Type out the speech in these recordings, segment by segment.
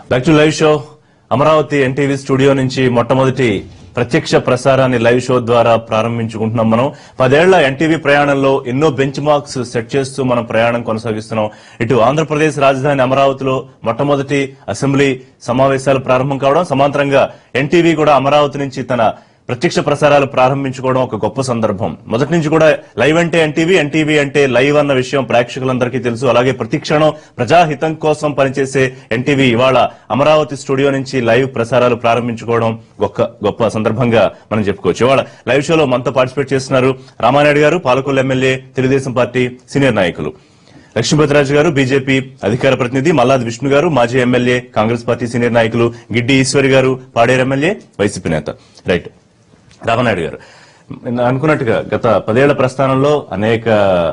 Back to live show Amaravati NTV studio నుంచి మొట్టమొదటి ప్రత్యక్ష ప్రసారాన్ని లైవ్ షో ద్వారా ప్రారంభించుకుంటున్నాం మనం పదేళ్ల ఎన్టీవీ ప్రయాణంలో ఎన్నో బెంచ్ మార్క్స్ సెట్ చేస్తూ మనం ప్రయాణం కొనసాగిస్తున్నాం ఇటు ఆంధ్రప్రదేశ్ రాజధాని అమరావతిలో మొట్టమొదటి అసెంబ్లీ సమావేశాలు ప్రారంభం కావడం సమాంతరంగా ఎన్టీవీ కూడా అమరావతి నుంచి తన ప్రత్యక్ష ప్రసారాలు ప్రారంభించుకోవడం ఒక గొప్ప సందర్భం మొదటి నుంచి కూడా లైవ్ అంటే ఎన్టీవీ ఎన్టీవీ అంటే లైవ్ అన్న విషయం ప్రేక్షకులందరికీ తెలుసు అలాగే ప్రతి క్షణం ప్రజాహితం కోసం పనిచేసే ఎన్టీవీ ఇవాళ అమరావతి స్టూడియో నుంచి లైవ్ ప్రసారాలు ప్రారంభించుకోవడం గొప్ప గొప్ప సందర్భంగా మనం చెప్పుకోవచ్చు ఇవాళ లైవ్ షోలో మనతో పార్టిసిపేట్ చేస్తున్నారు Ramanaidu garu Palakollu MLA Telugu Desam party senior నాయకులు లక్ష్మీపతిరాజు గారు బీజేపీ అధికార ప్రతినిధి మల్లాది విష్ణు గారు మాజీ ఎమ్మెల్యే కాంగ్రెస్ పార్టీ సీనియర్ నాయకులు గిడ్డి ఈశ్వరి గారు పాడేరు ఎమ్మెల్యే వైసీపీ నేత రైట్ రామనాయుడు గారు నిన్న అనుకున్నట్టుగా గత పదేళ్ల ప్రస్థానంలో అనేక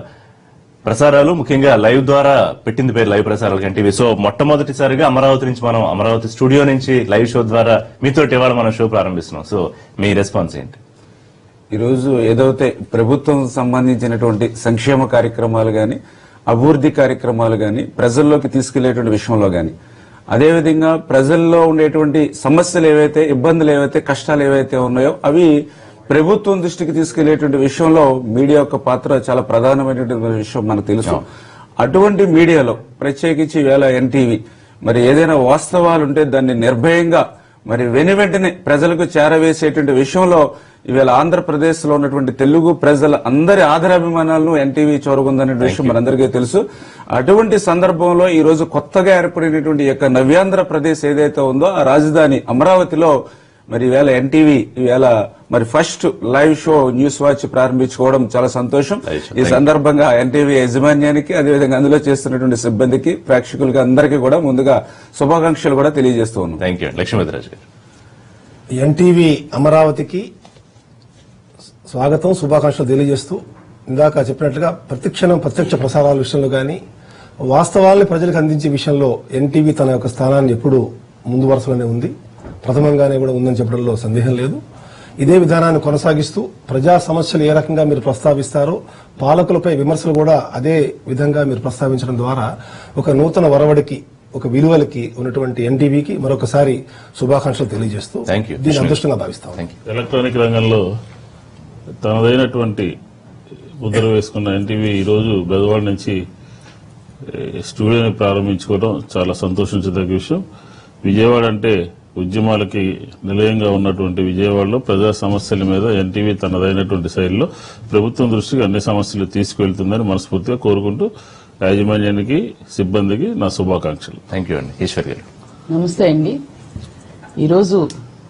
ప్రసారాలు ముఖ్యంగా లైవ్ ద్వారా పెట్టింది పేరు లైవ్ ప్రసారాలు ఎన్టీవీ సో మొట్టమొదటిసారిగా అమరావతి నుంచి మనం అమరావతి స్టూడియో నుంచి లైవ్ షో ద్వారా మీతో ఇవాళ మనం షో ప్రారంభిస్తున్నాం సో మీ రెస్పాన్స్ ఏంటి ఈరోజు ఏదైతే ప్రభుత్వం సంబంధించినటువంటి సంక్షేమ కార్యక్రమాలు గాని అభివృద్ధి కార్యక్రమాలు గాని ప్రజల్లోకి తీసుకెళ్లేటువంటి విషయంలో గాని అదేవిధంగా ప్రజల్లో ఉండేటువంటి సమస్యలు ఏవైతే ఇబ్బందులు ఏవైతే కష్టాలు ఏవైతే ఉన్నాయో అవి ప్రభుత్వం దృష్టికి తీసుకెళ్లేటువంటి విషయంలో మీడియా యొక్క పాత్ర చాలా ప్రధానమైనటువంటి విషయం మనకు తెలుసు అటువంటి మీడియాలో ప్రత్యేకించి వేళ ఎన్టీవీ మరి ఏదైనా వాస్తవాలు ఉంటే దాన్ని నిర్భయంగా మరి వెను వెంటనే ప్రజలకు చేరవేసేటువంటి విషయంలో ఇవాళ ఆంధ్రప్రదేశ్ లో ఉన్నటువంటి తెలుగు ప్రజల అందరి ఆదరాభిమానాలను ఎన్టీవీ చోరగుందనే విషయం మనందరికీ తెలుసు అటువంటి సందర్భంలో ఈ రోజు కొత్తగా ఏర్పడినటువంటి ఈ యొక్క నవ్యాంధ్రప్రదేశ్ ఏదైతే ఉందో ఆ రాజధాని అమరావతిలో మరి ఈవేళ ఎన్టీవీ ఈవేళ మరి first live show news watch ప్రారంభించుకోవడం చాలా సంతోషం Live show. ఈ సందర్భంగా ఎన్టీవీ యాజమాన్యానికి అదేవిధంగా అందులో చేస్తున్నటువంటి సిబ్బందికి ప్రేక్షకులకి అందరికీ కూడా ముందుగా శుభాకాంక్షలు కూడా తెలియజేస్తూ ఉన్నాం థ్యాంక్ యూ లక్ష్మీపతిరాజు గారు ఎన్టీవీ అమరావతికి స్వాగతం శుభాకాంక్షలు తెలియజేస్తూ ఇందాక చెప్పినట్లుగా ప్రతిక్షణం ప్రత్యక్ష ప్రసారాల విషయంలో కానీ వాస్తవాల్ని ప్రజలకు అందించే విషయంలో ఎన్టీవీ తన యొక్క స్థానాన్ని ఎప్పుడూ ముందు వరుసలోనే ఉంది ప్రథమంగానే కూడా ఉందని చెప్పడంలో సందేహం లేదు ఇదే విధానాన్ని కొనసాగిస్తూ ప్రజా సమస్యలు ఏ రకంగా మీరు ప్రస్తావిస్తారో పాలకులపై విమర్శలు కూడా అదే విధంగా మీరు ప్రస్తావించడం ద్వారా ఒక నూతన వరవడికి ఒక విలువలకి ఉన్నటువంటి ఎన్టీవీకి మరొకసారి శుభాకాంక్షలు తెలియజేస్తూ Thank you. దీన్ని అదృష్టంగా భావిస్తాం థ్యాంక్ యూ ఎలక్ట్రానిక్ రంగంలో తనదైనటువంటి ముద్ర వేసుకున్న ఎన్టీవీ ఈరోజు బెదవాడ నుంచి ఏ, స్టూడియోని ప్రారంభించుకోవడం చాలా సంతోషించదగ్గ విషయం విజయవాడ అంటే ఉద్యమాలకి నిలయంగా ఉన్నటువంటి విజయవాడలో ప్రజా సమస్యల మీద ఎన్టీవీ తనదైనటువంటి శైలిలో ప్రభుత్వం దృష్టికి అన్ని సమస్యలు తీసుకువెళ్తుందని మనస్ఫూర్తిగా కోరుకుంటూ యాజమాన్యానికి సిబ్బందికి నా శుభాకాంక్షలు థ్యాంక్ యూ అండి ఈశ్వర్ గారు నమస్తే అండి ఈరోజు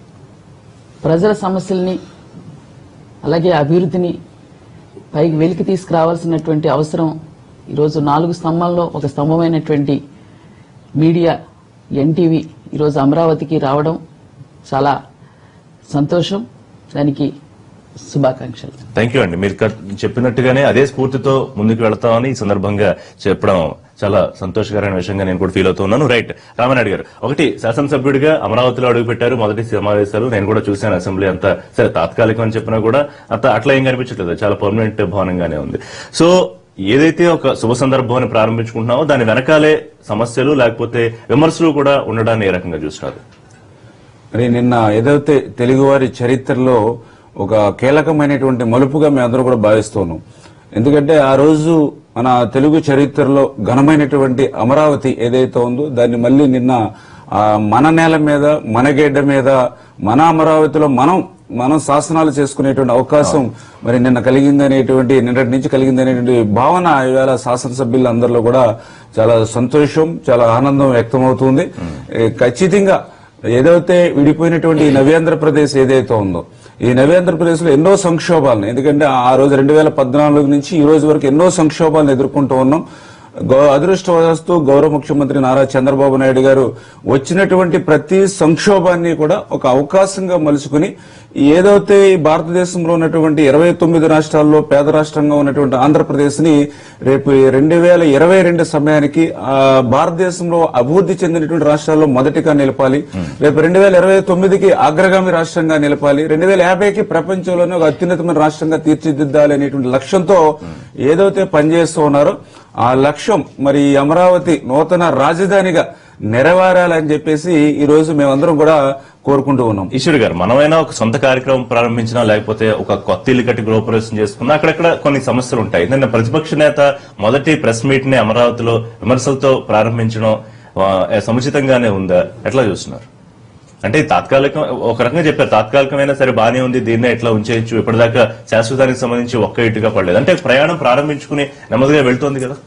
ప్రజల సమస్యల్ని అలాగే అభివృద్ధిని పైకి వెలికి తీసుకురావాల్సినటువంటి అవసరం ఈరోజు నాలుగు స్తంభాల్లో ఒక స్తంభమైనటువంటి మీడియా ఎన్టీవీ ఈరోజు అమరావతికి రావడం చాలా సంతోషం దానికి శుభాకాంక్షలు థ్యాంక్ యూ అండి మీరు కట్- చెప్పినట్టుగానే అదే స్ఫూర్తితో ముందుకు వెళతామని ఈ సందర్భంగా చెప్పడం చాలా సంతోషకరమైన విషయంగా నేను కూడా ఫీల్ అవుతున్నాను రైట్ రామనాయుడు గారు ఒకటి శాసనసభ్యుడిగా అమరావతిలో అడుగుపెట్టారు మొదటి సమావేశాలు నేను కూడా చూశాను అసెంబ్లీ అంతా సరే తాత్కాలికం అని చెప్పినా కూడా అంత అట్లా ఏం కనిపించట్లేదు చాలా పర్మనెంట్ భవనంగానే ఉంది సో ఏదైతే ఒక శుభ సందర్భం అని ప్రారంభించుకుంటున్నామో దాని వెనకాలే సమస్యలు లేకపోతే విమర్శలు కూడా ఉండడాన్ని ఏ రకంగా చూస్తున్నారు మరి నిన్న ఏదైతే తెలుగువారి చరిత్రలో ఒక కీలకమైనటువంటి మలుపుగా మేము అందరూ కూడా భావిస్తున్నాం ఎందుకంటే ఆ రోజు మన తెలుగు చరిత్రలో ఘనమైనటువంటి అమరావతి ఏదైతే ఉందో దాన్ని మళ్ళీ నిన్న ఆ, మన నేల మీద మన గేడ్డ మీద మన అమరావతిలో మనం మనం శాసనాలు చేసుకునేటువంటి అవకాశం మరి నిన్న కలిగిందనేటువంటి నిన్నటి నుంచి కలిగిందనేటువంటి భావన ఇవాళ శాసనసభ్యులు అందరిలో కూడా చాలా సంతోషం చాలా ఆనందం వ్యక్తమవుతుంది ఏ, ఖచ్చితంగా ఏదైతే విడిపోయినటువంటి ఈ నవ్యాంధ్రప్రదేశ్ ఏదైతే ఉందో ఈ నవ్యాంధ్రప్రదేశ్ లో ఎన్నో సంక్షోభాలను ఎందుకంటే ఆ రోజు రెండు వేల పద్నాలుగు నుంచి ఈ రోజు వరకు ఎన్నో సంక్షోభాలను ఎదుర్కొంటూ ఉన్నాం గౌ- అదృష్టవశాత్తు గౌరవ ముఖ్యమంత్రి నారా చంద్రబాబు నాయుడు గారు వచ్చినటువంటి ప్రతి సంక్షోభాన్ని కూడా ఒక అవకాశంగా మలుచుకుని ఏదైతే ఈ భారతదేశంలో ఉన్నటువంటి ఇరవై తొమ్మిది రాష్ట్రాల్లో పేద రాష్ట్రంగా ఉన్నటువంటి ఆంధ్రప్రదేశ్ ని రేపు రెండు వేల ఇరవై రెండు సమయానికి ఆ, భారతదేశంలో అభివృద్ధి చెందినటువంటి రాష్ట్రాల్లో మొదటిగా నిలపాలి రేపు రెండు వేల ఇరవై తొమ్మిదికి అగ్రగామి రాష్ట్రంగా నిలపాలి రెండు వేల యాభైకి ప్రపంచంలోనే ఒక అత్యున్నతమైన రాష్ట్రంగా తీర్చిదిద్దాలి అనేటువంటి లక్ష్యంతో ఏదైతే పనిచేస్తూ ఉన్నారో ఆ లక్ష్యం మరి ఈ అమరావతి నూతన రాజధానిగా నెరవేరాలని చెప్పేసి ఈ రోజు మేమందరం కూడా కోరుకుంటూ ఉన్నాం ఈశ్వర్ గారు మనమైనా ఒక సొంత కార్యక్రమం ప్రారంభించినా లేకపోతే ఒక కొత్త ఇల్లు కట్టి గృహప్రవేశం చేసుకున్నా అక్కడక్కడ కొన్ని సమస్యలు ఉంటాయి నిన్న ప్రతిపక్ష నేత మొదటి ప్రెస్ మీట్ ని అమరావతిలో విమర్శలతో ప్రారంభించడం ఆ, సముచితంగానే ఉందా ఎట్లా చూస్తున్నారు అంటే ఇది తాత్కాలికం ఒక రకంగా చెప్పారు తాత్కాలికమైనా సరే బానే ఉంది దీన్నే ఎట్లా ఉంచేయచ్చు ఇప్పటిదాకా శాశ్వతానికి సంబంధించి ఒక్క ఇటుగా పడలేదు అంటే ప్రయాణం ప్రారంభించుకుని నెమ్మదిగా వెళ్తోంది కదా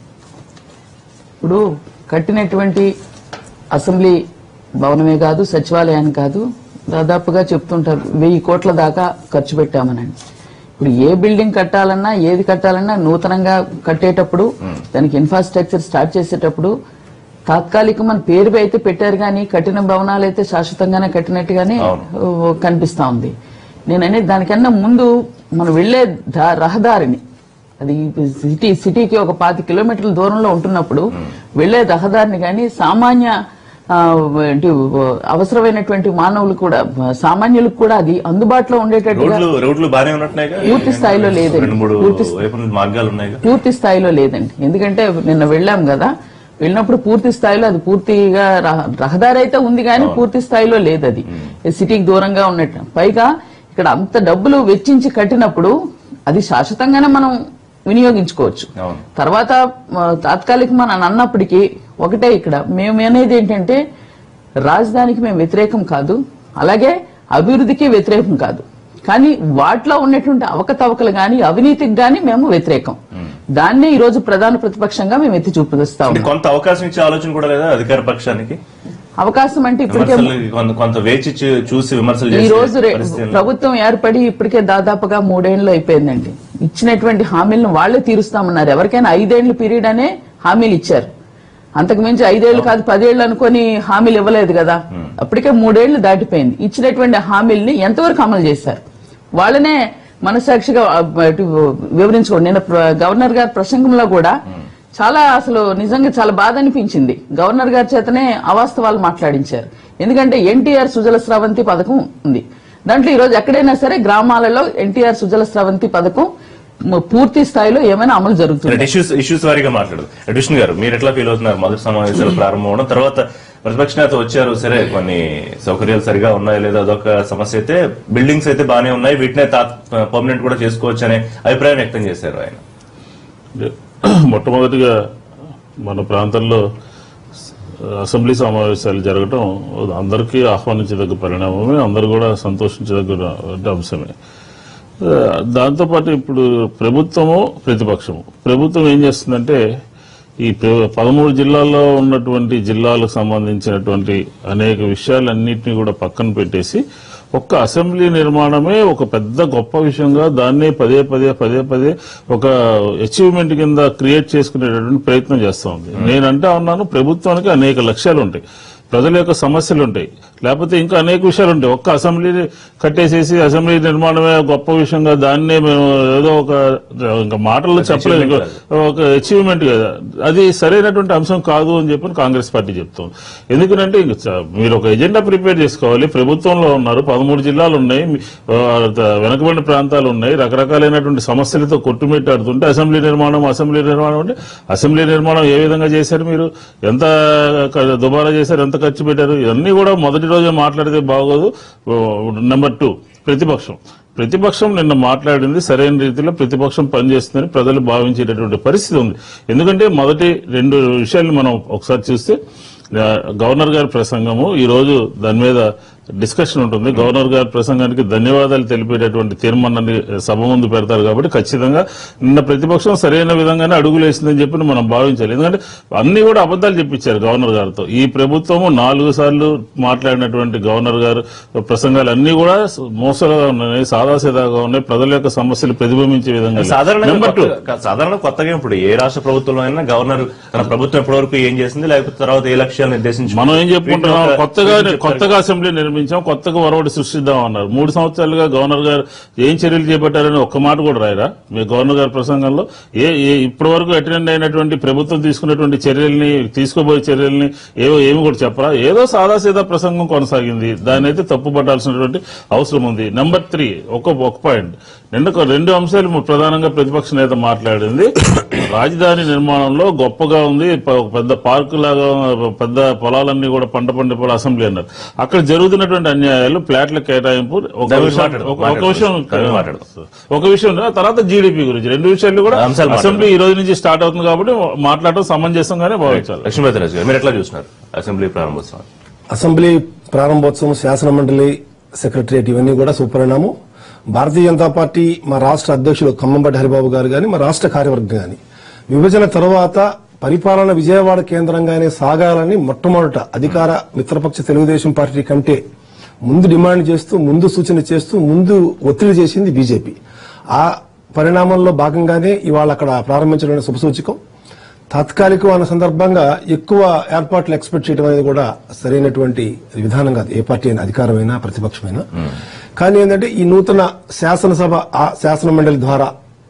ఇప్పుడు కట్టినటువంటి అసెంబ్లీ భవనమే కాదు సచివాలయాన్ని కాదు దాదాపుగా చెప్తుంటారు వెయ్యి కోట్ల దాకా ఖర్చు పెట్టామని ఇప్పుడు ఏ బిల్డింగ్ కట్టాలన్నా ఏది కట్టాలన్నా నూతనంగా కట్టేటప్పుడు దానికి ఇన్ఫ్రాస్ట్రక్చర్ స్టార్ట్ చేసేటప్పుడు తాత్కాలికం మన పేరు అయితే పెట్టారు కానీ కట్టిన భవనాలు అయితే శాశ్వతంగానే కట్టినట్టుగానే ఓ, కనిపిస్తా ఉంది నేను అనేది దానికన్నా ముందు మనం వెళ్లే దా- రహదారిని అది సిటీ సిటీకి ఒక పాతి కిలోమీటర్ల దూరంలో ఉంటున్నప్పుడు వెళ్లే రహదారిని కానీ సామాన్య ఆ, ఏంటి, అవసరమైనటువంటి మానవులు కూడా సామాన్యులకు కూడా అది అందుబాటులో ఉండేటట్టుగా రోడ్లు రోడ్లు బానే ఉన్నట్టున్నాయిగా పూర్తి స్థాయిలో లేదండి. రెండు మూడు పూర్తి వైపుల మార్గాలు ఉన్నాయిగా పూర్తి స్థాయిలో లేదండి ఎందుకంటే నిన్న వెళ్ళాం కదా వెళ్ళినప్పుడు పూర్తి స్థాయిలో అది పూర్తిగా రహ- రహదారి అయితే ఉంది కానీ పూర్తి స్థాయిలో లేదు అది సిటీకి దూరంగా ఉన్నట్టు పైగా ఇక్కడ అంత డబ్బులు వెచ్చించి కట్టినప్పుడు అది శాశ్వతంగానే మనం వినియోగించుకోవచ్చు అవును. తర్వాత ఆ, తాత్కాలికం అని అన్నప్పటికీ ఒకటే ఇక్కడ మేము అనేది ఏంటంటే రాజధానికి మేము వ్యతిరేకం కాదు అలాగే అభివృద్ధికి వ్యతిరేకం కాదు కానీ వాటిలో ఉన్నటువంటి అవకతవకలు గాని అవినీతికి గాని మేము వ్యతిరేకం దాన్నే ఈ రోజు ప్రధాన ప్రతిపక్షంగా మేము ఎత్తి చూపిస్తా అంటే ఉన్నాం కొంత అవకాశం ఇచ్చే ఆలోచన కూడా లేదా అధికార పక్షానికి అవకాశం అంటే ఇప్పటికే విమర్శలు కొంత కొంత వేచి చూ- చూసి విమర్శలు ఈ చేసే రోజు రే- పరిస్థితి ఉంది. ప్రభుత్వం ఏర్పడి ఇప్పటికే దాదాపుగా మూడేళ్లు అయిపోయిందండి ఇచ్చినటువంటి హామీలను వాళ్లే తీరుస్తామన్నారు ఎవరికైనా ఐదేళ్ల పీరియడ్ అనే హామీలు ఇచ్చారు అంతకు మించి ఐదేళ్లు కాదు పదేళ్లు అనుకొని హామీలు ఇవ్వలేదు కదా అప్పటికే మూడేళ్లు దాటిపోయింది ఇచ్చినటువంటి హామీల్ని ఎంతవరకు అమలు చేశారు వాళ్ళనే మనసాక్షిగా ఆ, ఇటు వివరించుకోండి నిన్న ప్ర- గవర్నర్ గారి ప్రసంగంలో కూడా చాలా అసలు నిజంగా చాలా బాధ అనిపించింది గవర్నర్ గారి చేతనే అవాస్తవాలు మాట్లాడించారు ఎందుకంటే ఎన్టీఆర్ సుజల స్రవంతి పథకం ఉంది దాంట్లో ఈరోజు ఎక్కడైనా సరే గ్రామాలలో ఎన్టీఆర్ సుజల స్రవంతి పథకం మ- పూర్తి స్థాయిలో ఏమైనా అమలు జరుగుతుంది ఇష్యూస్ ఇష్యూస్ వారీగా మాట్లాడదు అడ్మిషన్ గారు మీరు ఎట్లా ఫీల్ అవుతున్నారు మొదటి సమావేశాలు ప్రారంభం అవడం తర్వాత ప్రతిపక్ష నేత వచ్చారు సరే కొన్ని సౌకర్యాలు సరిగా ఉన్నాయో లేదో అదొక సమస్య అయితే బిల్డింగ్స్ అయితే బానే ఉన్నాయి వీటినే పర్మనెంట్ కూడా చేసుకోవచ్చు అనే అభిప్రాయం వ్యక్తం చేశారు ఆయన మొట్టమొదటిగా మన ప్రాంతంలో అసెంబ్లీ సమావేశాలు జరగటం అందరికీ ఆహ్వానించదగ్గ పరిణామమే అందరూ కూడా సంతోషించదగ్గ అంశమే ఆ, దాంతోపాటు ఇప్పుడు ప్రభుత్వము ప్రతిపక్షము ప్రభుత్వం ఏం చేస్తుందంటే ఈ ప్ర- పదమూడు జిల్లాల్లో ఉన్నటువంటి జిల్లాలకు సంబంధించినటువంటి అనేక విషయాలన్నింటినీ కూడా పక్కన పెట్టేసి ఒక్క అసెంబ్లీ నిర్మాణమే ఒక పెద్ద గొప్ప విషయంగా దాన్నే పదే పదే పదే పదే ఒక అచీవ్మెంట్ కింద క్రియేట్ చేసుకునేటటువంటి ప్రయత్నం చేస్తా ఉంది నేనంటా ఉన్నాను ప్రభుత్వానికి అనేక లక్ష్యాలు ఉంటాయి ప్రజల యొక్క సమస్యలు ఉంటాయి లేకపోతే ఇంకా అనేక విషయాలు ఉంటాయి ఒక్క అసెంబ్లీ కట్టేసేసి అసెంబ్లీ నిర్మాణమే గొప్ప విషయంగా దాన్నే మేము ఏదో ఒక ఇంకా మాటల్లో చెప్పలేదు ఇంకో- ఒక అచీవ్మెంట్ కదా అది సరైనటువంటి అంశం కాదు అని చెప్పి కాంగ్రెస్ పార్టీ చెప్తుంది ఎందుకంటే ఇంక చ- మీరు ఒక ఎజెండా ప్రిపేర్ చేసుకోవాలి ప్రభుత్వంలో ఉన్నారు పదమూడు జిల్లాలు ఉన్నాయి మీ- ఆ, వెనకబడిన ప్రాంతాలు ఉన్నాయి రకరకాలైనటువంటి సమస్యలతో కొట్టుమిట్టాడుతుంటే అసెంబ్లీ నిర్మాణం అసెంబ్లీ నిర్మాణం అంటే అసెంబ్లీ నిర్మాణం ఏ విధంగా చేశారు మీరు ఎంత క- దుబారా చేశారు ఎంత ఖర్చు పెట్టారు ఇవన్నీ కూడా మొదటి రోజే మాట్లాడితే బాగోదు నెంబర్ టూ ప్రతిపక్షం ప్రతిపక్షం నిన్న మాట్లాడింది సరైన రీతిలో ప్రతిపక్షం పనిచేస్తుందని ప్రజలు భావించేటటువంటి పరిస్థితి ఉంది ఎందుకంటే మొదటి రెండు విషయాలు మనం ఒకసారి చూస్తే ఆ, గవర్నర్ గారి ప్రసంగము ఈ రోజు దాని మీద డిస్కషన్ ఉంటుంది గవర్నర్ గారి ప్రసంగానికి ధన్యవాదాలు తెలిపేటటువంటి తీర్మానాన్ని సభ ముందు పెడతారు కాబట్టి ఖచ్చితంగా నిన్న ప్రతిపక్షం సరైన విధంగానే అడుగులు వేసిందని చెప్పి మనం భావించాలి ఎందుకంటే అన్ని కూడా అబద్దాలు చెప్పించారు గవర్నర్ గారితో ఈ ప్రభుత్వము నాలుగు సార్లు మాట్లాడినటువంటి గవర్నర్ గారు ప్రసంగాలు అన్ని కూడా మోసలుగా ఉన్నాయి సాదాసీదాగా ఉన్నాయి ప్రజల యొక్క సమస్యలు ప్రతిబింబించే విధంగా లేవు. సాధారణంగా నెంబర్ టూ కొత్త- సాధారణ కొత్తగా ఇప్పుడు ఏ రాష్ట్ర ప్రభుత్వంలో అయినా గవర్నర్ తన ప్రభుత్వం ఇప్పటివరకు ఏం చేసింది లేకపోతే తర్వాత ఏ లక్ష్యాలు నిర్దేశించి మనం ఏం చెప్పుకుంటున్నాం వీటిని ఒక- కొత్తగా వీటిని చెప్తారు. కొత్తగా అసెంబ్లీ నిర్మించారు ప్రారంభించాం కొత్తగా ఒరవడి సృష్టిద్దాం అన్నారు మూడు సంవత్సరాలుగా గవర్నర్ గారు ఏం చర్యలు చేపట్టారని ఒక్క మాట కూడా రాయరా మీ గవర్నర్ గారి ప్రసంగంలో ఏ ఏ ఇప్పటి వరకు అటెండ్ అయినటువంటి ప్రభుత్వం తీసుకున్నటువంటి చర్యల్ని తీసుకోబోయే చర్యల్ని ఏవో ఏమి కూడా చెప్పరా ఏదో సాదాసీదా ప్రసంగం కొనసాగింది దాన్ని అయితే తప్పు పట్టాల్సినటువంటి అవసరం ఉంది నెంబర్ త్రీ ఒక ఒక పాయింట్ నిన్న ఒక రెండు అంశాలు ప్రధానంగా ప్రతిపక్ష నేత మాట్లాడింది రాజధాని నిర్మాణంలో గొప్పగా ఉంది ప- ఒక పెద్ద పార్కు లాగా పెద్ద పొలాలన్నీ కూడా పంట పండే పొల అసెంబ్లీ అన్నారు అక్కడ జరుగుతున్నటువంటి అన్యాయాలు ప్లాట్ల కేటాయింపు ఒక దాని విషయం- మాట్లాడు, ఒక- ఒక మాట్లాడు. విషయం దాని మాట్లాడు. ఒక విషయం ఆ తర్వాత జీడిపి గురించి రెండు విషయాలు కూడా అంశాలు మాట్లాడు. అసెంబ్లీ ఈ రోజు నుంచి స్టార్ట్ అవుతుంది కాబట్టి మాట్లాడటం సమంజసంగానే భావించాలి లక్ష్మీపతిరాజు గారు మీరు ఎట్లా చూస్తున్నారు అసెంబ్లీ ప్రారంభోత్సవం అసెంబ్లీ ప్రారంభోత్సవం శాసన మండలి సెక్రటరియట్ ఇవన్నీ కూడా సుపరిణామం భారతీయ జనతా పార్టీ మా రాష్ట్ర అధ్యక్షులు ఖమ్మంపట్టి హరిబాబు గారు గాని మా రాష్ట్ర కార్యవర్గం గాని విభజన తరువాత పరిపాలన విజయవాడ కేంద్రంగానే సాగాలని మొట్టమొదట అధికార మిత్రపక్ష తెలుగుదేశం పార్టీ కంటే ముందు డిమాండ్ చేస్తూ ముందు సూచన చేస్తూ ముందు ఒత్తిడి చేసింది బీజేపీ ఆ పరిణామంలో భాగంగానే ఇవాళ అక్కడ ప్రారంభించడం శుభసూచకం తాత్కాలికం అన్న సందర్భంగా ఎక్కువ ఏర్పాట్లు ఎక్స్పెక్ట్ చేయడం అనేది కూడా సరైనటువంటి విధానం కాదు ఏ పార్టీ అయినా అధికారమైనా ప్రతిపక్షమైనా కానీ ఏంటంటే ఈ నూతన శాసనసభ ఆ శాసన మండలి ద్వారా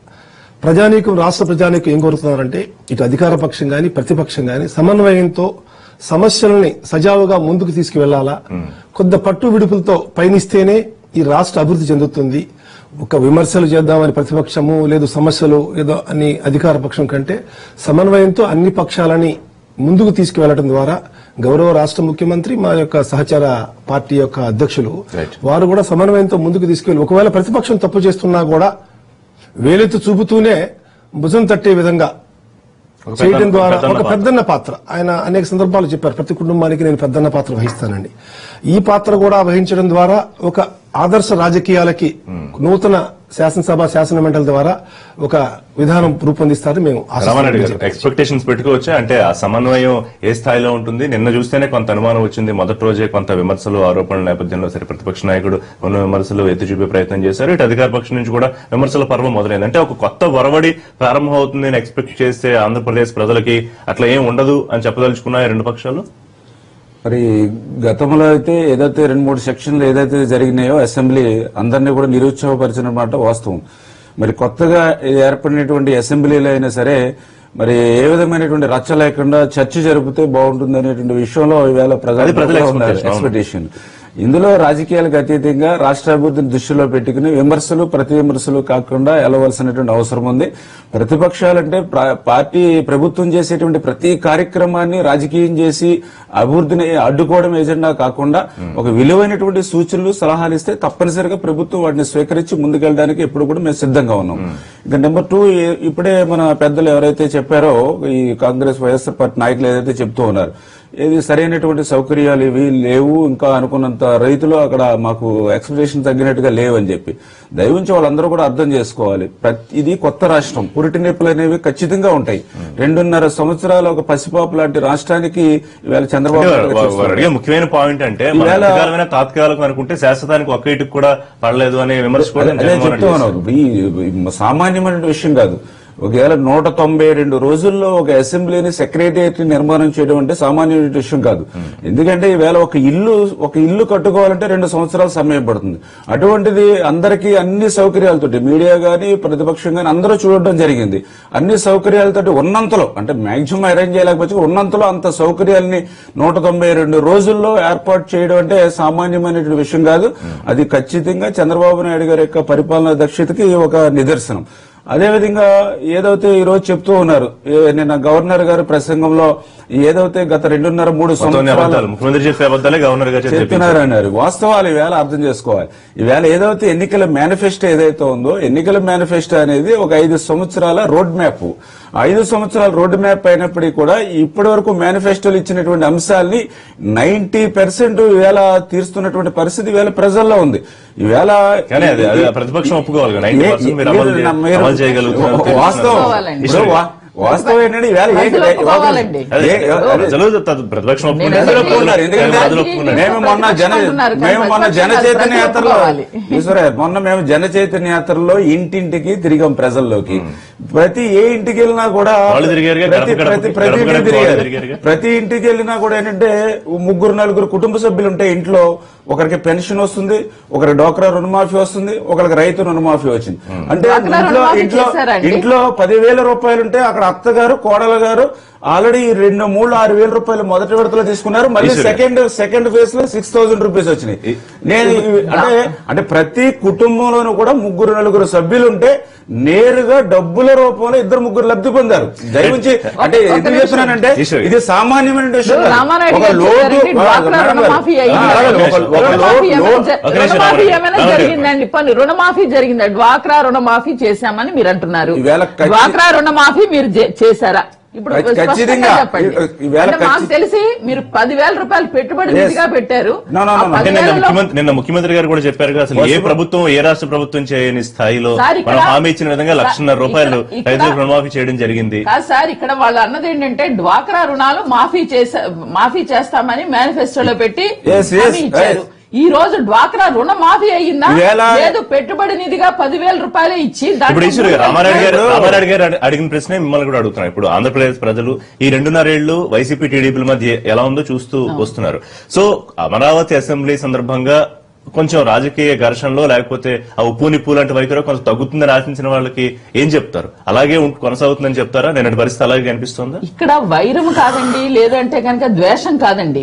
ప్రజానీకం రాష్ట్ర ప్రజానీకం ఏం కోరుతున్నారంటే ఇటు అధికార పక్షం గాని ప్రతిపక్షం గాని సమన్వయంతో సమస్యలని సజావుగా ముందుకు తీసుకువెళ్లాలా కొద్ది పట్టు విడుపులతో పయనిస్తేనే ఈ రాష్ట్ర అభివృద్ధి చెందుతుంది ఒక విమర్శలు చేద్దామని ప్రతిపక్షము లేదు సమస్యలు ఏదో అని అధికార పక్షం కంటే సమన్వయంతో అన్ని పక్షాలని ముందుకు తీసుకువెళ్లడం ద్వారా గౌరవ రాష్ట్ర ముఖ్యమంత్రి మా యొక్క సహచార పార్టీ యొక్క అధ్యక్షులు Right. వారు కూడా సమన్వయంతో ముందుకు తీసుకెళ్లి ఒకవేళ ప్రతిపక్షం తప్పు చేస్తున్నా కూడా వేలెత్తు చూపుతూనే భుజం తట్టే విధంగా ఒక చేయడం పెద్దన్న- ద్వారా పెద్దన్న ఒక పాత్ర. పెద్దన్న పాత్ర ఆయన అనేక సందర్భాలు చెప్పారు ప్రతి కుటుంబానికి నేను పెద్దన్న పాత్ర వహిస్తానండి ఈ పాత్ర కూడా వహించడం ద్వారా ఒక ఆదర్శ రాజకీయాలకి నూతన శాసనసభ శాసన మండలి ద్వారా ఒక విధానం రూపొందిస్తారని మేము రామారెడ్డి గారు ఆశిస్తున్నాం. ఎక్స్పెక్టేషన్స్ పెట్టుకోవచ్చా అంటే ఆ సమన్వయం ఏ స్థాయిలో ఉంటుంది నిన్న చూస్తేనే కొంత అనుమానం వచ్చింది మొదటి రోజే కొంత విమర్శలు ఆరోపణల నేపథ్యంలో సరే ప్రతిపక్ష నాయకుడు కొన్ని విమర్శలు ఎత్తి చూపే ప్రయత్నం చేశారు ఇటు అధికార పక్షం నుంచి కూడా విమర్శల పర్వం మొదలైంది అంటే ఒక కొత్త వరవడి ప్రారంభం అవుతుంది అని ఎక్స్పెక్ట్ చేస్తే ఆంధ్రప్రదేశ్ ప్రజలకి అట్లా ఏం ఉండదు అని చెప్పదలుచుకున్నాయి రెండు పక్షాలు మరి గతంలో అయితే ఏదైతే రెండు మూడు సెక్షన్లు ఏదైతే జరిగినాయో అసెంబ్లీ అందరినీ కూడా నిరుత్సాహపరిచిన మాట వాస్తవం మరి కొత్తగా ఏర్పడినటువంటి అసెంబ్లీలో అయినా సరే మరి ఏ విధమైనటువంటి రచ్చ లేకుండా చర్చ జరిపితే బాగుంటుంది అనేటువంటి విషయంలో ఈవేళ అది ప్రజల ప్రజలు ఉన్నారు expectation, అవును. ఎక్స్పెక్టేషన్ ఇందులో రాజకీయాలకు అతీతంగా రాష్ట్ర అభివృద్ధిని దృష్టిలో పెట్టుకుని విమర్శలు ప్రతి విమర్శలు కాకుండా వెళ్ళవలసినటువంటి అవసరం ఉంది ప్రతిపక్షాలంటే ప్ర- పార్టీ ప్రభుత్వం చేసేటువంటి ప్రతి కార్యక్రమాన్ని రాజకీయం చేసి అభివృద్ధిని అడ్డుకోవడం ఎజెండా కాకుండా ఒక విలువైనటువంటి సూచనలు సలహాలు ఇస్తే తప్పనిసరిగా ప్రభుత్వం వాటిని స్వీకరించి ముందుకెళ్ళడానికి ఎప్పుడు కూడా మేము సిద్ధంగా ఉన్నాం ఇక నెంబర్ టూ ఏ- ఇప్పుడే మన పెద్దలు ఎవరైతే చెప్పారో ఈ కాంగ్రెస్ వైఎస్ఆర్ పార్టీ నాయకులు ఏదైతే చెప్తూ ఉన్నారు ఏది సరైనటువంటి సౌకర్యాలు ఇవి లేవు ఇంకా అనుకున్నంత రైతులు అక్కడ మాకు ఎక్స్పెక్టేషన్ తగ్గినట్టుగా లేవు అని చెప్పి దయవుంచి వాళ్ళందరూ కూడా అర్థం చేసుకోవాలి ప్రతి- ఇది కొత్త రాష్ట్రం పురిటి నొప్పులు అనేవి ఖచ్చితంగా ఉంటాయి రెండున్నర సంవత్సరాల ఒక పసిపాపు లాంటి రాష్ట్రానికి ఇవాళ చంద్రబాబు అంటే నాయుడు వారు- వారు చూస్తున్నారు. అడిగే ముఖ్యమైన పాయింట్ అంటే మన ఈవేళ- అధికారమైన తాత్కాలికం అనుకుంటే శాశ్వతానికి ఒక్క ఇటుకు కూడా పడలేదు అనే విమర్శ కూడా అదే జగన్మోహన్ రెడ్డి చెప్తా చేశారు. ఉన్నాను ఈ ఈ సామాన్యమైన విషయం కాదు ఒకవేళ నూట తొంభై రెండు రోజుల్లో ఒక అసెంబ్లీని సెక్రటేరియట్ నిర్మాణం చేయడం అంటే సామాన్యమైన విషయం కాదు ఎందుకంటే ఈవేళ ఒక ఇల్లు ఒక ఇల్లు కట్టుకోవాలంటే రెండు సంవత్సరాలు సమయం పడుతుంది అటువంటిది అందరికీ అన్ని సౌకర్యాలతోటి మీడియా గానీ ప్రతిపక్షం గానీ అందరూ చూడడం జరిగింది అన్ని సౌకర్యాలతోటి ఉన్నంతలో అంటే మాక్సిమం అరేంజ్ చేయలేకపోతే ఉన్నంతలో అంత సౌకర్యాలని నూట తొంభై రెండు రోజుల్లో ఏర్పాటు చేయడం అంటే సామాన్యమైనటువంటి విషయం కాదు అది ఖచ్చితంగా చంద్రబాబు నాయుడు గారి యొక్క పరిపాలనా దక్షతకి ఒక నిదర్శనం అదేవిధంగా ఏదైతే ఈ రోజు చెప్తూ ఉన్నారు ఏ- నిన్న గవర్నర్ గారి ప్రసంగంలో ఏదైతే గత రెండున్నర మూడు మొత్తం అన్ని సంవత్సరాలు అబద్ధాలు ముఖ్యమంత్రి చెప్పే అబద్ధాలే గవర్నర్ గారు చెప్పారు చెప్తున్నారు అన్నారు వాస్తవాలు ఈవేళ అర్థం చేసుకోవాలి ఈవేళ ఏదైతే ఎన్నికల మేనిఫెస్టో ఏదైతే ఉందో ఎన్నికల మేనిఫెస్టో అనేది ఒక ఐదు సంవత్సరాల రోడ్ మ్యాప్ ఐదు సంవత్సరాల రోడ్ మ్యాప్ అయినప్పటికీ కూడా ఇప్పటి వరకు మేనిఫెస్టోలు ఇచ్చినటువంటి అంశాలని నైన్టీ పర్సెంట్ ఈవేళ తీరుస్తున్నటువంటి పరిస్థితి ఈవేళ ప్రజల్లో ఉంది ఈవేళ కానీ అది అది ప్రతిపక్షం ఒప్పుకోవాలి కదా, 90% మీరు అమలు చే- మీరు- అమలు చేయగలుగుతున్నారు వాస్తవం ఒప్పుకోవాలండి. ఇప్పుడు వా- వాస్తవం ఏంటంటే ఈవేళ ఏ- ప్రజలు ఏ- ఒప్పుకోవాలండి. ఏ- ఏ- అదే. ప్రజలు తదు- ప్రతిపక్షం ఒప్పుకున్నారు. నేను ప్రజలు ఒప్పుకున్నారు. ఎందుకంటే ప్రజలు ఒప్పుకున్నారు. మేము మొన్న జన అంటున్నారు కానీ మేము మొన్న జన ప్రతిపక్షాలు చైతన్య యాత్రలో ఒప్పుకోవాలి. ఈశ్వరే మొన్న మేము జన చైతన్య యాత్రలో ఇంటింటికి తిరిగాం ప్రజల్లోకి ప్రతి ఏ ఇంటికి వెళ్ళినా కూడా వాళ్ళు తిరిగారుగా, ప్రతి గడప ప్రతి గడపకి, ప్రతి గడప ఇంటికి గడపకి వాళ్ళు తిరిగారు తిరిగారుగా. ప్రతి ఇంటికి వెళ్ళినా కూడా ఏంటంటే ముగ్గురు నలుగురు కుటుంబ సభ్యులు ఉంటే ఇంట్లో ఒకరికి పెన్షన్ వస్తుంది ఒకరికి డోక్రా రుణమాఫీ వస్తుంది ఒకరికి రైతు రుణమాఫీ వచ్చింది అంటే డ్వాక్రా ఇంట్లో రుణమాఫీ ఇంట్లో చేశారా అండి? ఇంట్లో పదివేల రూపాయలు ఉంటే అక్కడ అత్తగారు కోడల గారు ఆల్రెడీ రెండు మూడు ఆరు వేల రూపాయలు మొదటి విడతలో తీసుకున్నారు మళ్ళీ ఈశ్వరి. సెకండ్ సెకండ్ ఫేజ్ లో సిక్స్ థౌసండ్ రూపీస్ వచ్చినాయి నేను ఇవి- అంటే అంటే ప్రతి కుటుంబంలోనూ కూడా ముగ్గురు నలుగురు సభ్యులు ఉంటే నేరుగా డబ్బుల రూపంలో ఇద్దరు ముగ్గురు లబ్ధి పొందారు దయవుంచి అంటే ఒక ఎందుకు నిమిషం. చెప్తున్నానంటే ఈశ్వరి. ఇది సామాన్యమైన విషయం కాదు. రామానాయుడు ఒక గారు లోటు చెప్పారండి, డ్వాక్రా మేడం గారు. రుణమాఫీ అయ్యింది. ఆ, అలాగే ఒక- ఒక రుణమాఫీ లోటు- ఏమైనా జ- ఒక నిమిషం రుణమాఫీ రామారావు. ఏమైనా రామారావు. జరిగిందండి పని రుణమాఫీ జరిగిందా డ్వాక్రా రుణమాఫీ చేశామని మీరు అంటున్నారు ఈవేళ ఖచ్చి- డ్వాక్రా రుణమాఫీ మీరు చే- చేశారా ఇప్పుడు ఖచ్చి- స్పష్టంగా ఖచ్చితంగా. చెప్పండి ఈ- ఈవేళ అంటే మాకు ఖచ్చి- తెలిసి మీరు పదివేల రూపాయలు పెట్టుబడి Yes. నిధిగా పెట్టారు No, no, no, ఆ no. అంటే నిన్న పదివేలలో- ముఖ్యమంత్రి నిన్న ముఖ్యమంత్రి గారు కూడా చెప్పారు కదా, అసలు ఏ Possible. ప్రభుత్వం ఏ రాష్ట్ర ప్రభుత్వం చేయని స్థాయిలో సార్, ఇక్కడ- మనం హామీ ఇచ్చిన విధంగా సార్, లక్షన్నర రూపాయలు ఇక్కడ- ఇక్కడ- రైతులకు రుణమాఫీ చేయడం జరిగింది కాదు సార్ ఇక్కడ వాళ్ళు అన్నది ఏంటంటే డ్వాక్రా రుణాలు మాఫీ చేసా మాఫీ చేస్తామని మేనిఫెస్టోలో పెట్టి Yes, yes, హామీ ఇచ్చారు yes. ఈ రోజు డ్వాక్రా రుణ మాఫీ అయ్యిందా ఈవేళ- లేదు పెట్టుబడి నిధిగా పదివేల రూపాయలు ఇచ్చి దాంట్లో ఇప్పుడు ఈశ్వర్ గారు మూడు రామారాయుడు గారు ఇప్పుడు- రామారాయుడు గారు అడి- అడిగిన ప్రశ్నే మిమ్మల్ని కూడా అడుగుతున్నారు ఇప్పుడు ఆంధ్రప్రదేశ్ ప్రజలు ఈ రెండున్నరేళ్లు వైసీపీ టీడీపీల మధ్య ఎలా ఉందో చూస్తూ వస్తున్నారు సో అమరావతి అసెంబ్లీ సందర్భంగా కొంచెం రాజకీయ ఘర్షణలో లేకపోతే ఆ ఉప్పు నిప్పు లాంటి వైఖరి కొంచెం తగ్గుతుందని ఆశించిన వాళ్ళకి ఏం చెప్తారు అలాగే ఉంట- కొనసాగుతుందని చెప్తారా నేను పరిస్థితి అలాగే కనిపిస్తుందా ఇక్కడ వైరం కాదండి లేదంటే కనుక ద్వేషం కాదండి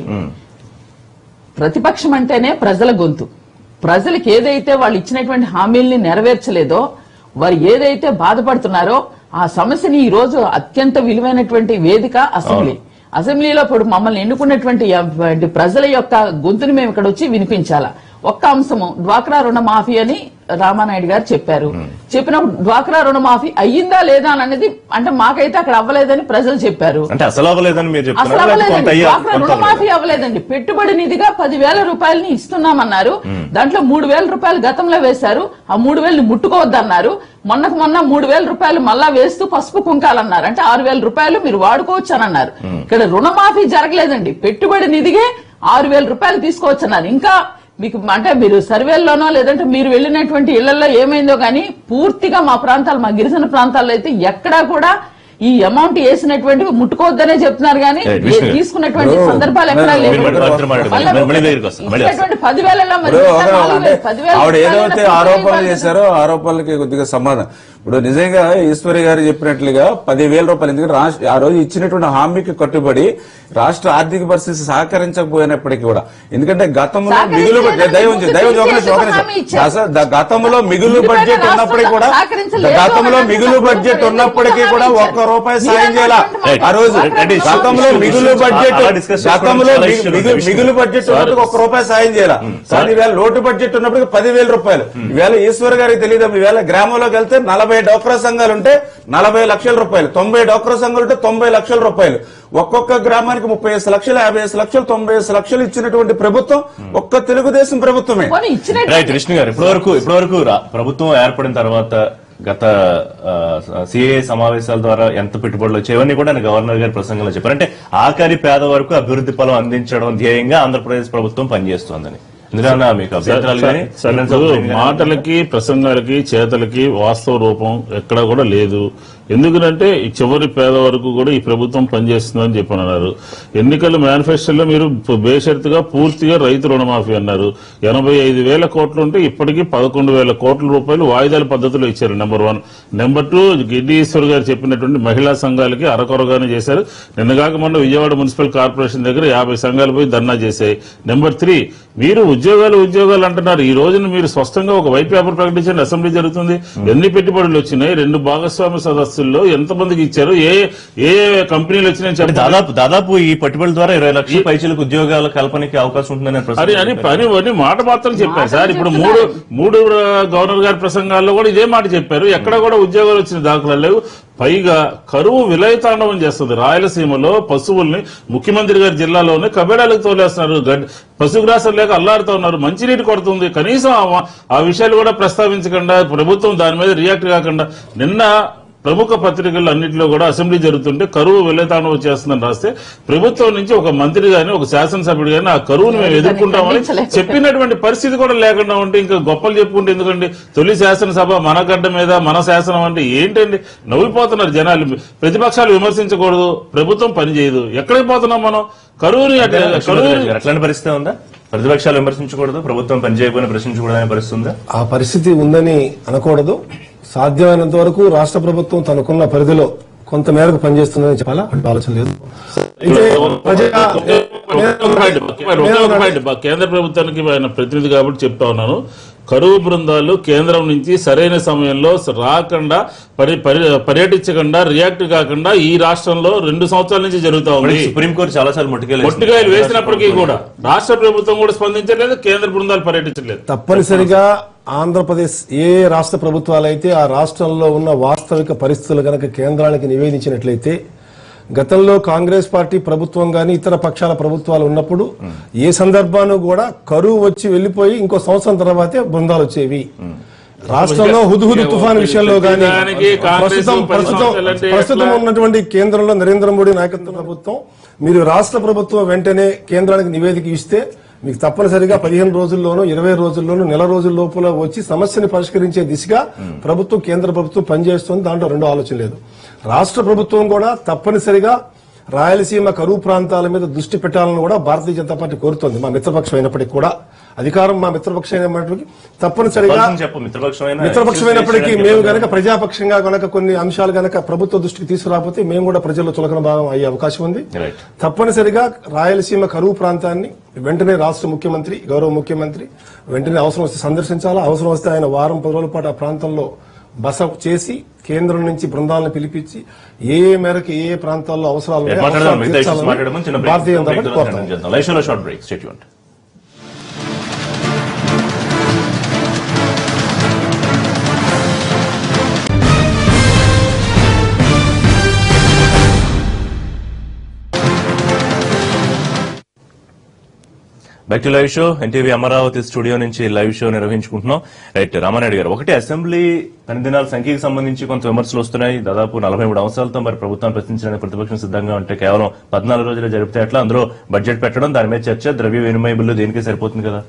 ప్రతిపక్షం అంటేనే ప్రజల గొంతు ప్రజలకు ఏదైతే వాళ్ళు ఇచ్చినటువంటి హామీల్ని నెరవేర్చలేదో వారు ఏదైతే బాధపడుతున్నారో ఆ సమస్యని ఈ రోజు అత్యంత విలువైనటువంటి వేదిక అసెంబ్లీ అసెంబ్లీలో ఇప్పుడు మమ్మల్ని ఎన్నుకున్నటువంటి ఎ- ప్రజల యొక్క గొంతుని మేము ఇక్కడ వచ్చి వినిపించాలా ఒక్క అంశము డ్వాక్రా రుణ మాఫీ అని రామానాయుడు గారు చెప్పారు చెప్పినప్పుడు డ్వాక్రా రుణ మాఫీ అయ్యిందా లేదా అని అనేది అంటే మాకైతే అక్కడ అవ్వలేదని ప్రజలు చెప్పారు అంటే అసలు అవ్వలేదని మీరు అసలు చెప్తున్నారు లేకపోతే కొంత అవ్వలేదండి అయ్యా- డ్వాక్రా కొంత రుణమాఫీ అవ్వలేదా? అవ్వలేదండి పెట్టుబడి నిధిగా పదివేల రూపాయలని ఇస్తున్నామన్నారు దాంట్లో మూడు వేల రూపాయలు గతంలో వేశారు ఆ మూడు వేలు ముట్టుకోవద్దన్నారు మొన్నకు మొన్న మూడు వేల రూపాయలు మళ్ళా వేస్తూ పసుపు కుంకాలన్నారు అంటే ఆరు వేల రూపాయలు మీరు వాడుకోవచ్చు అని అన్నారు ఇక్కడ రుణమాఫీ జరగలేదండి పెట్టుబడి నిధిగే ఆరు వేల రూపాయలు తీసుకోవచ్చు అన్నారు ఇంకా మీకు అంటే మీరు సర్వేల్లోనో లేదంటే మీరు వెళ్ళినటువంటి ఇళ్లలో ఏమైందో కానీ పూర్తిగా మా ప్రాంతాలు మా గిరిజన ప్రాంతాల్లో అయితే ఎక్కడా కూడా ఈ అమౌంట్ వేసినటువంటివి ముట్టుకోవద్దనే చెప్తున్నారు కానీ Right, విష్ణు గారు. తీసుకున్నటువంటి ఇప్పుడు సందర్భాలు ఎక్కడా మీరు లేవు మళ్ళీ మాట్లాడండి, మళ్ళీ మళ్ళీ మళ్ళీ దగ్గరికి వస్తాం, మళ్ళీ వస్తాం. ఇచ్చినటువంటి పదివేలలో మరి ఇప్పుడు మిగతా ఒక- నాలుగు అంటే వేలు, పదివేల ఆవిడ రూపాయలైనా ఏదైతే పూర్తి ఆరోపణలు ఇవ్వాలి. చేశారో ఆరోపణలకి కొద్దిగా సమాధానం ఇప్పుడు నిజంగా ఈశ్వరి గారు చెప్పినట్లుగా పదివేల రూపాయలు ఎందుకంటే రాష్ట్ర ఆ రోజు ఇచ్చినటువంటి హామీకి కట్టుబడి రాష్ట్ర ఆర్థిక పరిస్థితి సహకరించకపోయినప్పటికీ కూడా ఎందుకంటే గతంలో మిగులు సహకరించలేదని దయ ఉంచి దయ ఉంచి ఒక నిమిషం, ఒక నిమిషం. హామీ ఇచ్చారు. అసలు ద- గతంలో మిగులు ఇండిపెండెంట్ బడ్జెట్ ఉన్నప్పటికీ కూడా సహకరించలేదు గతంలో అన్నది మిగులు సహకరించలేదు. బడ్జెట్ ఉన్నప్పటికీ ఎందుకు కూడా హామీ ఒక్క ఇచ్చారు? రూపాయి మీరు సాయం చేయాల అన్నటువంటి ఆ రోజు మాట- రెడ్డి, గతంలో విష్ణు, మిగులు విష్ణు, బడ్జెట్ అలా discuss చేసుకోవడం గతంలో చాలా మిగు- ఇష్యూలు మిగు- ఉన్నాయి, మిగులు బడ్జెట్ ఉన్నప్పుడు ఒక్క రూపాయి సాయం చేయాల కానీ ఈవేళ లోటు బడ్జెట్ ఉన్నప్పుడు పదివేల రూపాయలు ఈవేళ ఈశ్వర్ గారికి తెలియదు ఈవేళ గ్రామంలోకి వెళ్తే నలభై డోక్రా సంఘాలు ఉంటే నలభై లక్షల రూపాయలు తొంభై డోక్రా సంఘాలు ఉంటే తొంభై లక్షల రూపాయలు ఒక్కొక్క గ్రామానికి ముప్పై ఐదు లక్షలు యాభై ఐదు లక్షలు తొంభై ఐదు లక్షలు ఇచ్చినటువంటి ప్రభుత్వం ఒక్క తెలుగుదేశం ప్రభుత్వమే పోనీ ఇచ్చినటువంటి రైట్ విష్ణు గారు ఇప్పటివరకు ఇప్పటివరకు రా- ప్రభుత్వం ఏర్పడిన తర్వాత గత సిఏ సమావేశాల ద్వారా ఎంత పెట్టుబడులు వచ్చాయి ఇవన్నీ కూడా గవర్నర్ గారి ప్రసంగంలో చెప్పారు అంటే ఆఖరి పేద వరకు అభివృద్ధి ఫలం అందించడం ధ్యేయంగా ఆంధ్రప్రదేశ్ ప్రభుత్వం పనిచేస్తోందని ఇందులో మీకు అభ్యంతరాలు కానీ సరే, ఇప్పుడు మాటలకి ప్రసంగాలకి చేతలకి వాస్తవ రూపం ఎక్కడ కూడా లేదు ఎందుకంటే ఈ చివరి పేద వరకు కూడా ఈ ప్రభుత్వం పనిచేస్తుందని చెప్పని అన్నారు ఎన్నికల మేనిఫెస్టోలో మీరు ప- బేషరతుగా పూర్తిగా రైతు రుణమాఫీ అన్నారు ఎనభై ఐదు వేల కోట్లు ఉంటే ఇప్పటికీ పదకొండు వేల కోట్ల రూపాయలు వాయిదాల పద్ధతిలో ఇచ్చారు number one number two Giddi Eshwar గారు చెప్పినటువంటి మహిళా సంఘాలకి అరకొరగానే చేశారు నిన్నగాక మొన్న విజయవాడ మున్సిపల్ కార్పొరేషన్ దగ్గర యాభై సంఘాలు పోయి ధర్నా చేశాయి నెంబర్ త్రీ మీరు ఉద్యోగాలు ఉద్యోగాలు అంటున్నారు ఈ రోజున మీరు స్పష్టంగా ఒక వైట్ పేపర్ ప్రకటించండి అసెంబ్లీ జరుగుతుంది ఎన్ని పెట్టుబడులు వచ్చినాయి రెండు భాగస్వామ్య సదస్సుల్లో ఎంత మందికి ఇచ్చారు ఏ ఏ కంపెనీలు వచ్చినాయని అంటే చెప్పండి దాదాపు దాదాపు ఈ పట్టుబడుల ద్వారా ఇరవై లక్షల పైచలకు ఉద్యోగాల కల్పనకి అవకాశం ఉంటుందని అని ప్రసంగం అని చెప్పారు. పని అని మాట మాత్రం చెప్పారు సార్ ఇప్పుడు మూడు మూడు గవర్నర్ గారి ప్రసంగాల్లో కూడా ఇదే మాట చెప్పారు ఎక్కడ కూడా ఉద్యోగాలు వచ్చిన దాఖలాలు లేవు పైగా కరువు విలయతాండవం చేస్తుంది రాయలసీమలో పశువుల్ని ముఖ్యమంత్రి గారి జిల్లాలోనే కబేడాలకు తోలేస్తున్నారు గడ్ పశుగ్రాసం లేక అల్లాడుతూ ఉన్నారు మంచినీటి కొడుతుంది కనీసం ఆ- ఆ విషయాలు కూడా ప్రస్తావించకుండా ప్రభుత్వం దాని మీద రియాక్ట్ కాకుండా నిన్న ప్రముఖ పత్రికలు అన్నింటిలో కూడా అసెంబ్లీ జరుగుతుంటే కరువు వెల్లతాండం వచ్చేస్తుందని రాస్తే ప్రభుత్వం నుంచి ఒక మంత్రి గాని ఒక శాసనసభ్యుడు గాని ఆ కరువును మేము ఎదుర్కొంటామని ఖండించలేదు. చెప్పినటువంటి పరిస్థితి కూడా లేకుండా ఉంటే ఇంకా గొప్పలు చెప్పుకుంటే ఎందుకండి తొలి శాసనసభ మన గడ్డ మీద మన శాసనం అంటే ఏంటండి నవ్విపోతున్నారు జనాలు ప్రతిపక్షాలు విమర్శించకూడదు ప్రభుత్వం పనిచేయదు ఎక్కడికి పోతున్నాం మనం కరువుని అట్లా- కరువుని గారు, అట్లాంటి పరిస్థితి ఉందా ప్రతిపక్షాలు విమర్శించకూడదు ప్రభుత్వం పనిచేయకపోయినా ప్రశ్నించకూడదు అనే పరిస్థితి ఉందా ఆ పరిస్థితి ఉందని అనకూడదు సాధ్యమైనంత వరకు రాష్ట్ర ప్రభుత్వం తనకున్న పరిధిలో కొంత మేరకు పనిచేస్తుందని చెప్పాలా అంటే ఆలోచన లేదు అయితే ప్రజా ఒకే ఒక పాయింట్, ఒకే ఒక పాయింట్. బా- కేంద్ర ప్రభుత్వానికి ఆయన ప్రతినిధి కాబట్టి చెప్తా ఉన్నాను కరువు బృందాలు కేంద్రం నుంచి సరైన సమయంలో రాకుండా పరి పరి- పర్యటించకుండా రియాక్ట్ కాకుండా ఈ రాష్ట్రంలో రెండు సంవత్సరాల నుంచి జరుగుతా ఉంది సుప్రీంకోర్టు చాలా సార్లు మొట్టికేలు మొట్టికాయలు వేసినప్పటికీ కూడా రాష్ట్ర ప్రభుత్వం కూడా స్పందించలేదు కేంద్ర బృందాలు పర్యటించలేదు తప్పనిసరిగా ఆంధ్రప్రదేశ్ ఏ రాష్ట్ర ప్రభుత్వాలు అయితే ఆ రాష్ట్రంలో ఉన్న వాస్తవిక పరిస్థితులు గనక కేంద్రానికి నివేదించినట్లయితే గతంలో కాంగ్రెస్ పార్టీ ప్రభుత్వం గాని ఇతర పక్షాల ప్రభుత్వాలు ఉన్నప్పుడు ఏ సందర్భాన్ని కూడా కరువు వచ్చి వెళ్లిపోయి ఇంకో సంవత్సరం తర్వాతే బృందాలు వచ్చేవి రాష్ట్రంలో హుదుహుదు తుఫాన్ విషయంలో గాని ప్రతిదానికి కాంగ్రెస్ ప్రస్తుతం పది ప్రస్తుతం సంవత్సరాలంటే ప్రస్తుతం ఎట్లా? ఉన్నటువంటి కేంద్రంలో నరేంద్ర మోడీ నాయకత్వ ప్రభుత్వం మీరు రాష్ట్ర ప్రభుత్వం వెంటనే కేంద్రానికి నివేదిక ఇస్తే మీకు తప్పనిసరిగా పదిహేను రోజుల్లోనూ ఇరవై రోజుల్లోనూ నెల రోజుల లోపల వచ్చి సమస్యని పరిష్కరించే దిశగా ప్రభుత్వం కేంద్ర ప్రభుత్వం పనిచేస్తుంది దాంట్లో రెండో ఆలోచన లేదు రాష్ట్ర ప్రభుత్వం కూడా తప్పనిసరిగా రాయలసీమ కరువు ప్రాంతాల మీద దృష్టి పెట్టాలని కూడా భారతీయ జనతా పార్టీ కోరుతోంది మా మిత్రపక్షం అయినప్పటికీ కూడా అధికారం మా మిత్రపక్షం అయినప్పటికీ తప్పనిసరిగా చెప్పాల్సింది చెప్పు మిత్రపక్షమైన మిత్రపక్షమైనప్పటికీ మేము గనక ప్రజాపక్షంగా గనక కొన్ని అంశాలు గనక ప్రభుత్వ దృష్టికి తీసుకురాకపోతే మేము కూడా ప్రజల్లో చులకన భాగం అయ్యే అవకాశం ఉంది Right. తప్పనిసరిగా రాయలసీమ కరువు ప్రాంతాన్ని వెంటనే రాష్ట్ర ముఖ్యమంత్రి గౌరవ ముఖ్యమంత్రి వెంటనే అవసరం వస్తే సందర్శించాలా అవసరం వస్తే ఆయన వారం పది రోజుల పాటు ఆ ప్రాంతంలో బస చేసి కేంద్రం నుంచి బృందాలను పిలిపించి ఏ ఏ మేరకు ఏ ఏ ప్రాంతాల్లో అవసరాలు ఉన్నాయో మాట్లాడదాం అవసరాలు మిగతా ఇష్యూస్ తీర్చాలని మాట్లాడమని చిన్న భారతీయ జనతా బ్రేక్ పార్టీ కోరుతాం చేద్దాం లైవ్ షోలో short break state back to live show NTV Amaravati studio నుంచి లైవ్ షో నిర్వహించుకుంటున్నాం రైట్ రామానాయుడు గారు ఒకటి అసెంబ్లీ పని దినాల సంఖ్యకి సంబంధించి కొంత విమర్శలు వస్తున్నాయి దాదాపు నలభై మూడు అంశాలతో మరి ప్రభుత్వాన్ని ప్రశ్నించడానికి ప్రతిపక్షం సిద్ధంగా ఉంటే కేవలం పద్నాలుగు రోజులు జరిపితే అట్లా అందులో బడ్జెట్ పెట్టడం దాని మీద చర్చ ద్రవ్య వినిమయ బిల్లు దేనికే సరిపోతుంది కదా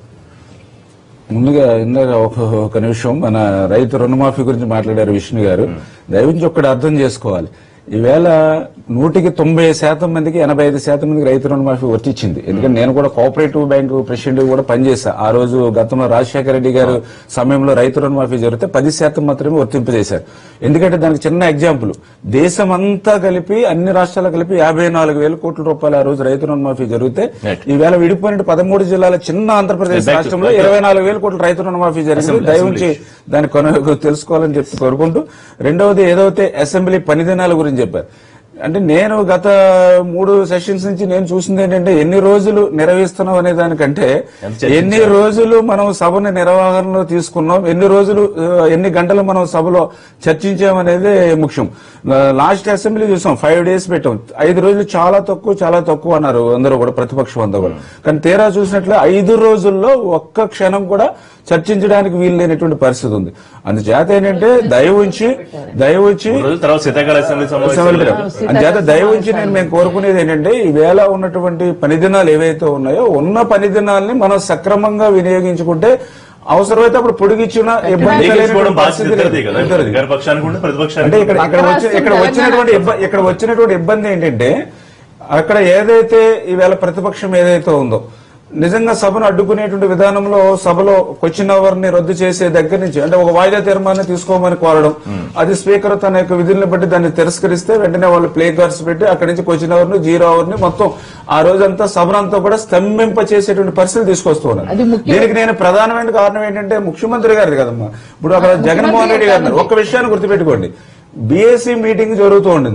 ముందుగా ఇందాక ఒక ఒక నిమిషం మన రైతు రుణమాఫీ గురించి మాట్లాడారు విష్ణు గారు దయవించి ఒక్కటి అర్థం చేసుకోవాలి ఈవేళ నూటికి తొంభై శాతం మందికి ఎనభై ఐదు శాతం మందికి రైతు రుణమాఫీ వర్తించింది ఎందుకంటే నేను కూడా కోఆపరేటివ్ బ్యాంకు ప్రెసిడెంట్ కూడా పనిచేశా ఆ రోజు గతంలో రాజశేఖర రెడ్డి గారు సమయంలో రైతు రుణమాఫీ జరిగితే పది శాతం మాత్రమే వర్తింపజేశారు ఎందుకంటే దానికి చిన్న ఎగ్జాంపుల్ దేశం అంతా కలిపి అన్ని రాష్ట్రాలు కలిపి యాభై నాలుగు వేల కోట్ల రూపాయలు ఆ రోజు రైతు రుణమాఫీ జరిగితే Right. ఈవేళ విడిపోయిన పదమూడు జిల్లాల చిన్న ఆంధ్రప్రదేశ్ Back to- రాష్ట్రంలో back to- ఇరవై నాలుగు వేల కోట్ల రైతు రుణమాఫీ జరిగింది Assembly- దయవుంచి దాన్ని కొన తెలుసుకోవాలని చెప్పి కోరుకుంటూ రెండవది ఏదైతే అసెంబ్లీ పని దినాల గురించి చెప్పారు అంటే నేను గత మూడు సెషన్స్ నుంచి నేను చూసింది ఏంటంటే ఎన్ని రోజులు నిర్వహిస్తున్నాం అనే దానికంటే ఎంత చర్చించారు? ఎన్ని రోజులు మనం సభని నిర్వహణలో తీసుకున్నాం ఎన్ని రోజులు ఆ, ఎన్ని గంటలు మనం సభలో చర్చించాం అనేది ముఖ్యం లాస్ట్ అసెంబ్లీ చూసాం ఫైవ్ డేస్ పెట్టాం ఐదు రోజులు చాలా తక్కువ చాలా తక్కువ అన్నారు అందరూ కూడా ప్రతిపక్షం అంతా కూడా కానీ తీరా చూసినట్లు ఐదు రోజుల్లో ఒక్క క్షణం కూడా చర్చించడానికి వీలు లేనటువంటి పరిస్థితి ఉంది అందుచేత ఏంటంటే దయ ఉంచి దయ ఉంచి మూడు రోజుల తర్వాత శీతాకాల అసెంబ్లీ సభలు సమావేశాలు పెట్టాం. అంచేత దయ ఉంచి నేను మేము కోరుకునేది ఏంటంటే ఈ వేళ ఉన్నటువంటి పని దినాలు ఏవైతే ఉన్నాయో ఉన్న పని దినాల్ని మనం సక్రమంగా వినియోగించుకుంటే అవసరమైతే అప్పుడు పొడిగిచ్చిన ఇబ్బంది ఏకీకరించుకోవడం కలిగినటువంటి బాధ్యత పరిస్థితి ఇద్దరిది కదా ఇద్దరిది. అధికార పక్షానికి కూడా అంటే ప్రతిపక్షానికి ఇక్కడ ఇక్కడ వచ్చి ఇక్కడ వచ్చినటువంటి ఇబ్బ- ఇక్కడ వచ్చినటువంటి ఇబ్బంది ఏంటంటే అక్కడ ఏదైతే ఈవేళ ప్రతిపక్షం ఏదైతే ఉందో నిజంగా సభను అడ్డుకునేటువంటి విధానంలో సభలో క్వశ్చన్ అవర్ ని రద్దు చేసే దగ్గర నుంచి అంటే ఒక వాయిదా తీర్మానం తీసుకోమని కోరడం అది స్పీకర్ తన యొక్క విధులను బట్టి దాన్ని తిరస్కరిస్తే వెంటనే వాళ్ళు ప్లే కార్డ్స్ పెట్టి అక్కడి నుంచి క్వశ్చన్ అవర్ ని జీరో అవర్ ని మొత్తం ఆ రోజంతా సభనంతా కూడా స్తంభింప చేసేటువంటి పరిస్థితి తీసుకొస్తూ ఉన్నారు అది ముఖ్యం. దీనికి నేను ప్రధానమైన కారణం ఏంటంటే ముఖ్యమంత్రి గారిది కదమ్మా ఇప్పుడు అక్కడ జగన్మోహన్ రెడ్డి గారు ఉన్నారు. ఒక్క విషయాన్ని గుర్తుపెట్టుకోండి బీఎస్సీ మీటింగ్ జరుగుతూ ఉంటుంది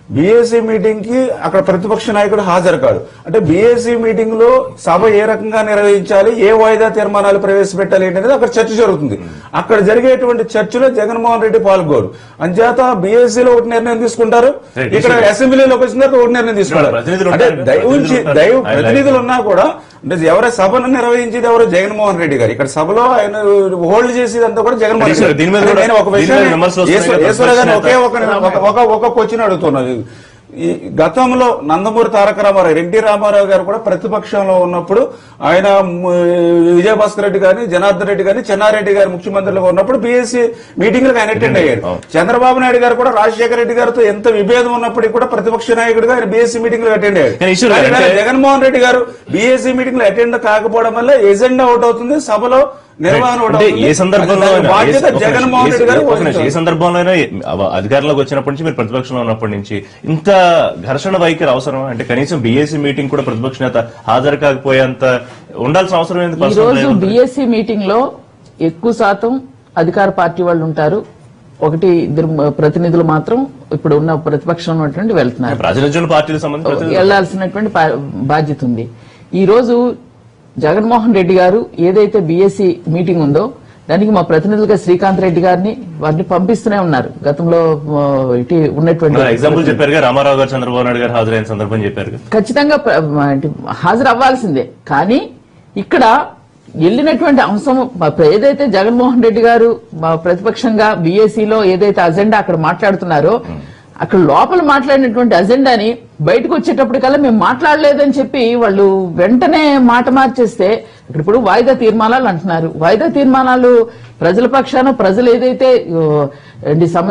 బీఏసీ మీటింగ్ కి అక్కడ ప్రతిపక్ష నాయకుడు హాజరు కాడు అంటే బీఏసీ మీటింగ్ లో సభ ఏ రకంగా నిర్వహించాలి ఏ వాయిదా తీర్మానాలు ప్రవేశపెట్టాలి అనేది అక్కడ చర్చ జరుగుతుంది అక్కడ జరిగేటువంటి చర్చలో జగన్మోహన్ రెడ్డి పాల్గొరు అంచేత బీఎస్సీ లో ఒకటి నిర్ణయం తీసుకుంటారు Right. ఇక్కడ అసెంబ్లీలోకి వచ్చిన తర్వాత ఒకటి నిర్ణయం తీసుకుంటారు ప్రతినిధులు అంటే ఉంటారు. దయ ఉంచి ప్రతినిధులు దయ ఉంటారు. ఆయన ప్రతినిధులు ఉన్నా కూడా అంటే ఎవరి సభను నిర్వహించేది ఎవరు జగన్మోహన్ రెడ్డి గారు ఇక్కడ సభలో ఆయన హోల్డ్ చేసేదంతా కూడా జగన్మోహన్ రెడ్డి దీని మీద అంటే కూడా- నేను ఒక దీని మీద విషయాన్ని విమర్శలు వస్తున్నాయి ఈశ్వర- కదా, ఈశ్వర గారిని ఒకే ఒక ప్రశ్న ఒక- ఒక ఒక క్వశ్చన్ అడుగుతున్నాను ఈ గతంలో నందమూరి తారక రామారావు ఎన్టీ రామారావు గారు కూడా ప్రతిపక్షంలో ఉన్నప్పుడు ఆయన మ్, విజయభాస్కర్ రెడ్డి గారిని జనార్దన్ రెడ్డి గారిని చెన్నారెడ్డి గారు ముఖ్యమంత్రిగా ఉన్నప్పుడు బీఎస్సీ మీటింగ్లకు ఆయన అటెండ్ అయ్యారు అవును. చంద్రబాబు నాయుడు గారు కూడా రాజశేఖర రెడ్డి గారితో ఎంత విభేదం ఉన్నప్పటికీ కూడా ప్రతిపక్ష నాయకుడిగా ఆయన బీఎస్సీ మీటింగ్ లో అటెండ్ అయ్యారు కానీ ఈశ్వర్ గారు కానీ అంటే- జగన్మోహన్ రెడ్డి గారు బీఎస్సీ మీటింగ్ లో అటెండ్ కాకపోవడం వల్ల ఎజెండా అవుట్ అవుతుంది సభలో నిర్వహణ ఒకటి అంటే అవుతుంది. ఏ సందర్భంలో అది అయినా, బాధ్యత ఏ- ఒక నిమిషం, జగన్మోహన్ ఏ- రెడ్డి గారు ఒక నిమిషం, ఏ వహించాలి. సందర్భంలో అయినా అవ- అధికారంలోకి వచ్చినప్పటి నుంచి మీరు ప్రతిపక్షంలో ఉన్నప్పటి నుంచి ఇంత ఘర్షణ వైఖరి అవసరం అంటే కనీసం బీఏసీ మీటింగ్ కూడా ప్రతిపక్ష నేత హాజరు కాకపోయేంత ఉండాల్సిన అవసరం ఏంది ఈ personal రోజు ఏముంది? బీఎస్సీ మీటింగ్ లో ఎక్కువ శాతం అధికార పార్టీ వాళ్ళు ఉంటారు ఒకటి ఇద్దరు మ- ప్రతినిధులు మాత్రం ఇప్పుడు ఉన్న ప్రతిపక్షంలో ఉన్నటువంటి వెళ్తున్నారు ప్రాతినిధ్యం పార్టీలకు సంబంధించి ప్రతినిధులు. వెళ్లాల్సినటువంటి పా- బాధ్యత ఉంది ఈ రోజు జగన్మోహన్ రెడ్డి గారు ఏదైతే బీఎస్సీ మీటింగ్ ఉందో దానికి మా ప్రతినిధులుగా శ్రీకాంత్ రెడ్డి గారిని వారిని పంపిస్తూనే ఉన్నారు గతంలో ఆ, ఇటు ఉన్నటువంటి మరి ఎగ్జాంపుల్ చెప్పారుగా రామారావు గారు చంద్రబాబు నాయుడు గారు హాజరైన సందర్భం చెప్పారు ఖచ్చితంగా ప్ర- అంటే హాజరు అవ్వాల్సిందే కానీ ఇక్కడ వెళ్ళినటువంటి అంశం మా ప్ర- ఏదైతే జగన్మోహన్ రెడ్డి గారు మా ప్రతిపక్షంగా బీఏసీలో ఏదైతే అజెండా అక్కడ మాట్లాడుతున్నారో అక్కడ లోపల మాట్లాడినటువంటి అజెండాని బయటకు వచ్చేటప్పటికల్లా మేము మాట్లాడలేదని చెప్పి వాళ్ళు వెంటనే మాట మార్చేస్తే ఇక్కడ ఇప్పుడు వాయిదా తీర్మానాలు అంటున్నారు వాయిదా తీర్మానాలు ప్రజల పక్షాన ప్రజలు ఏదైతే ఆ, ఏంటి సమ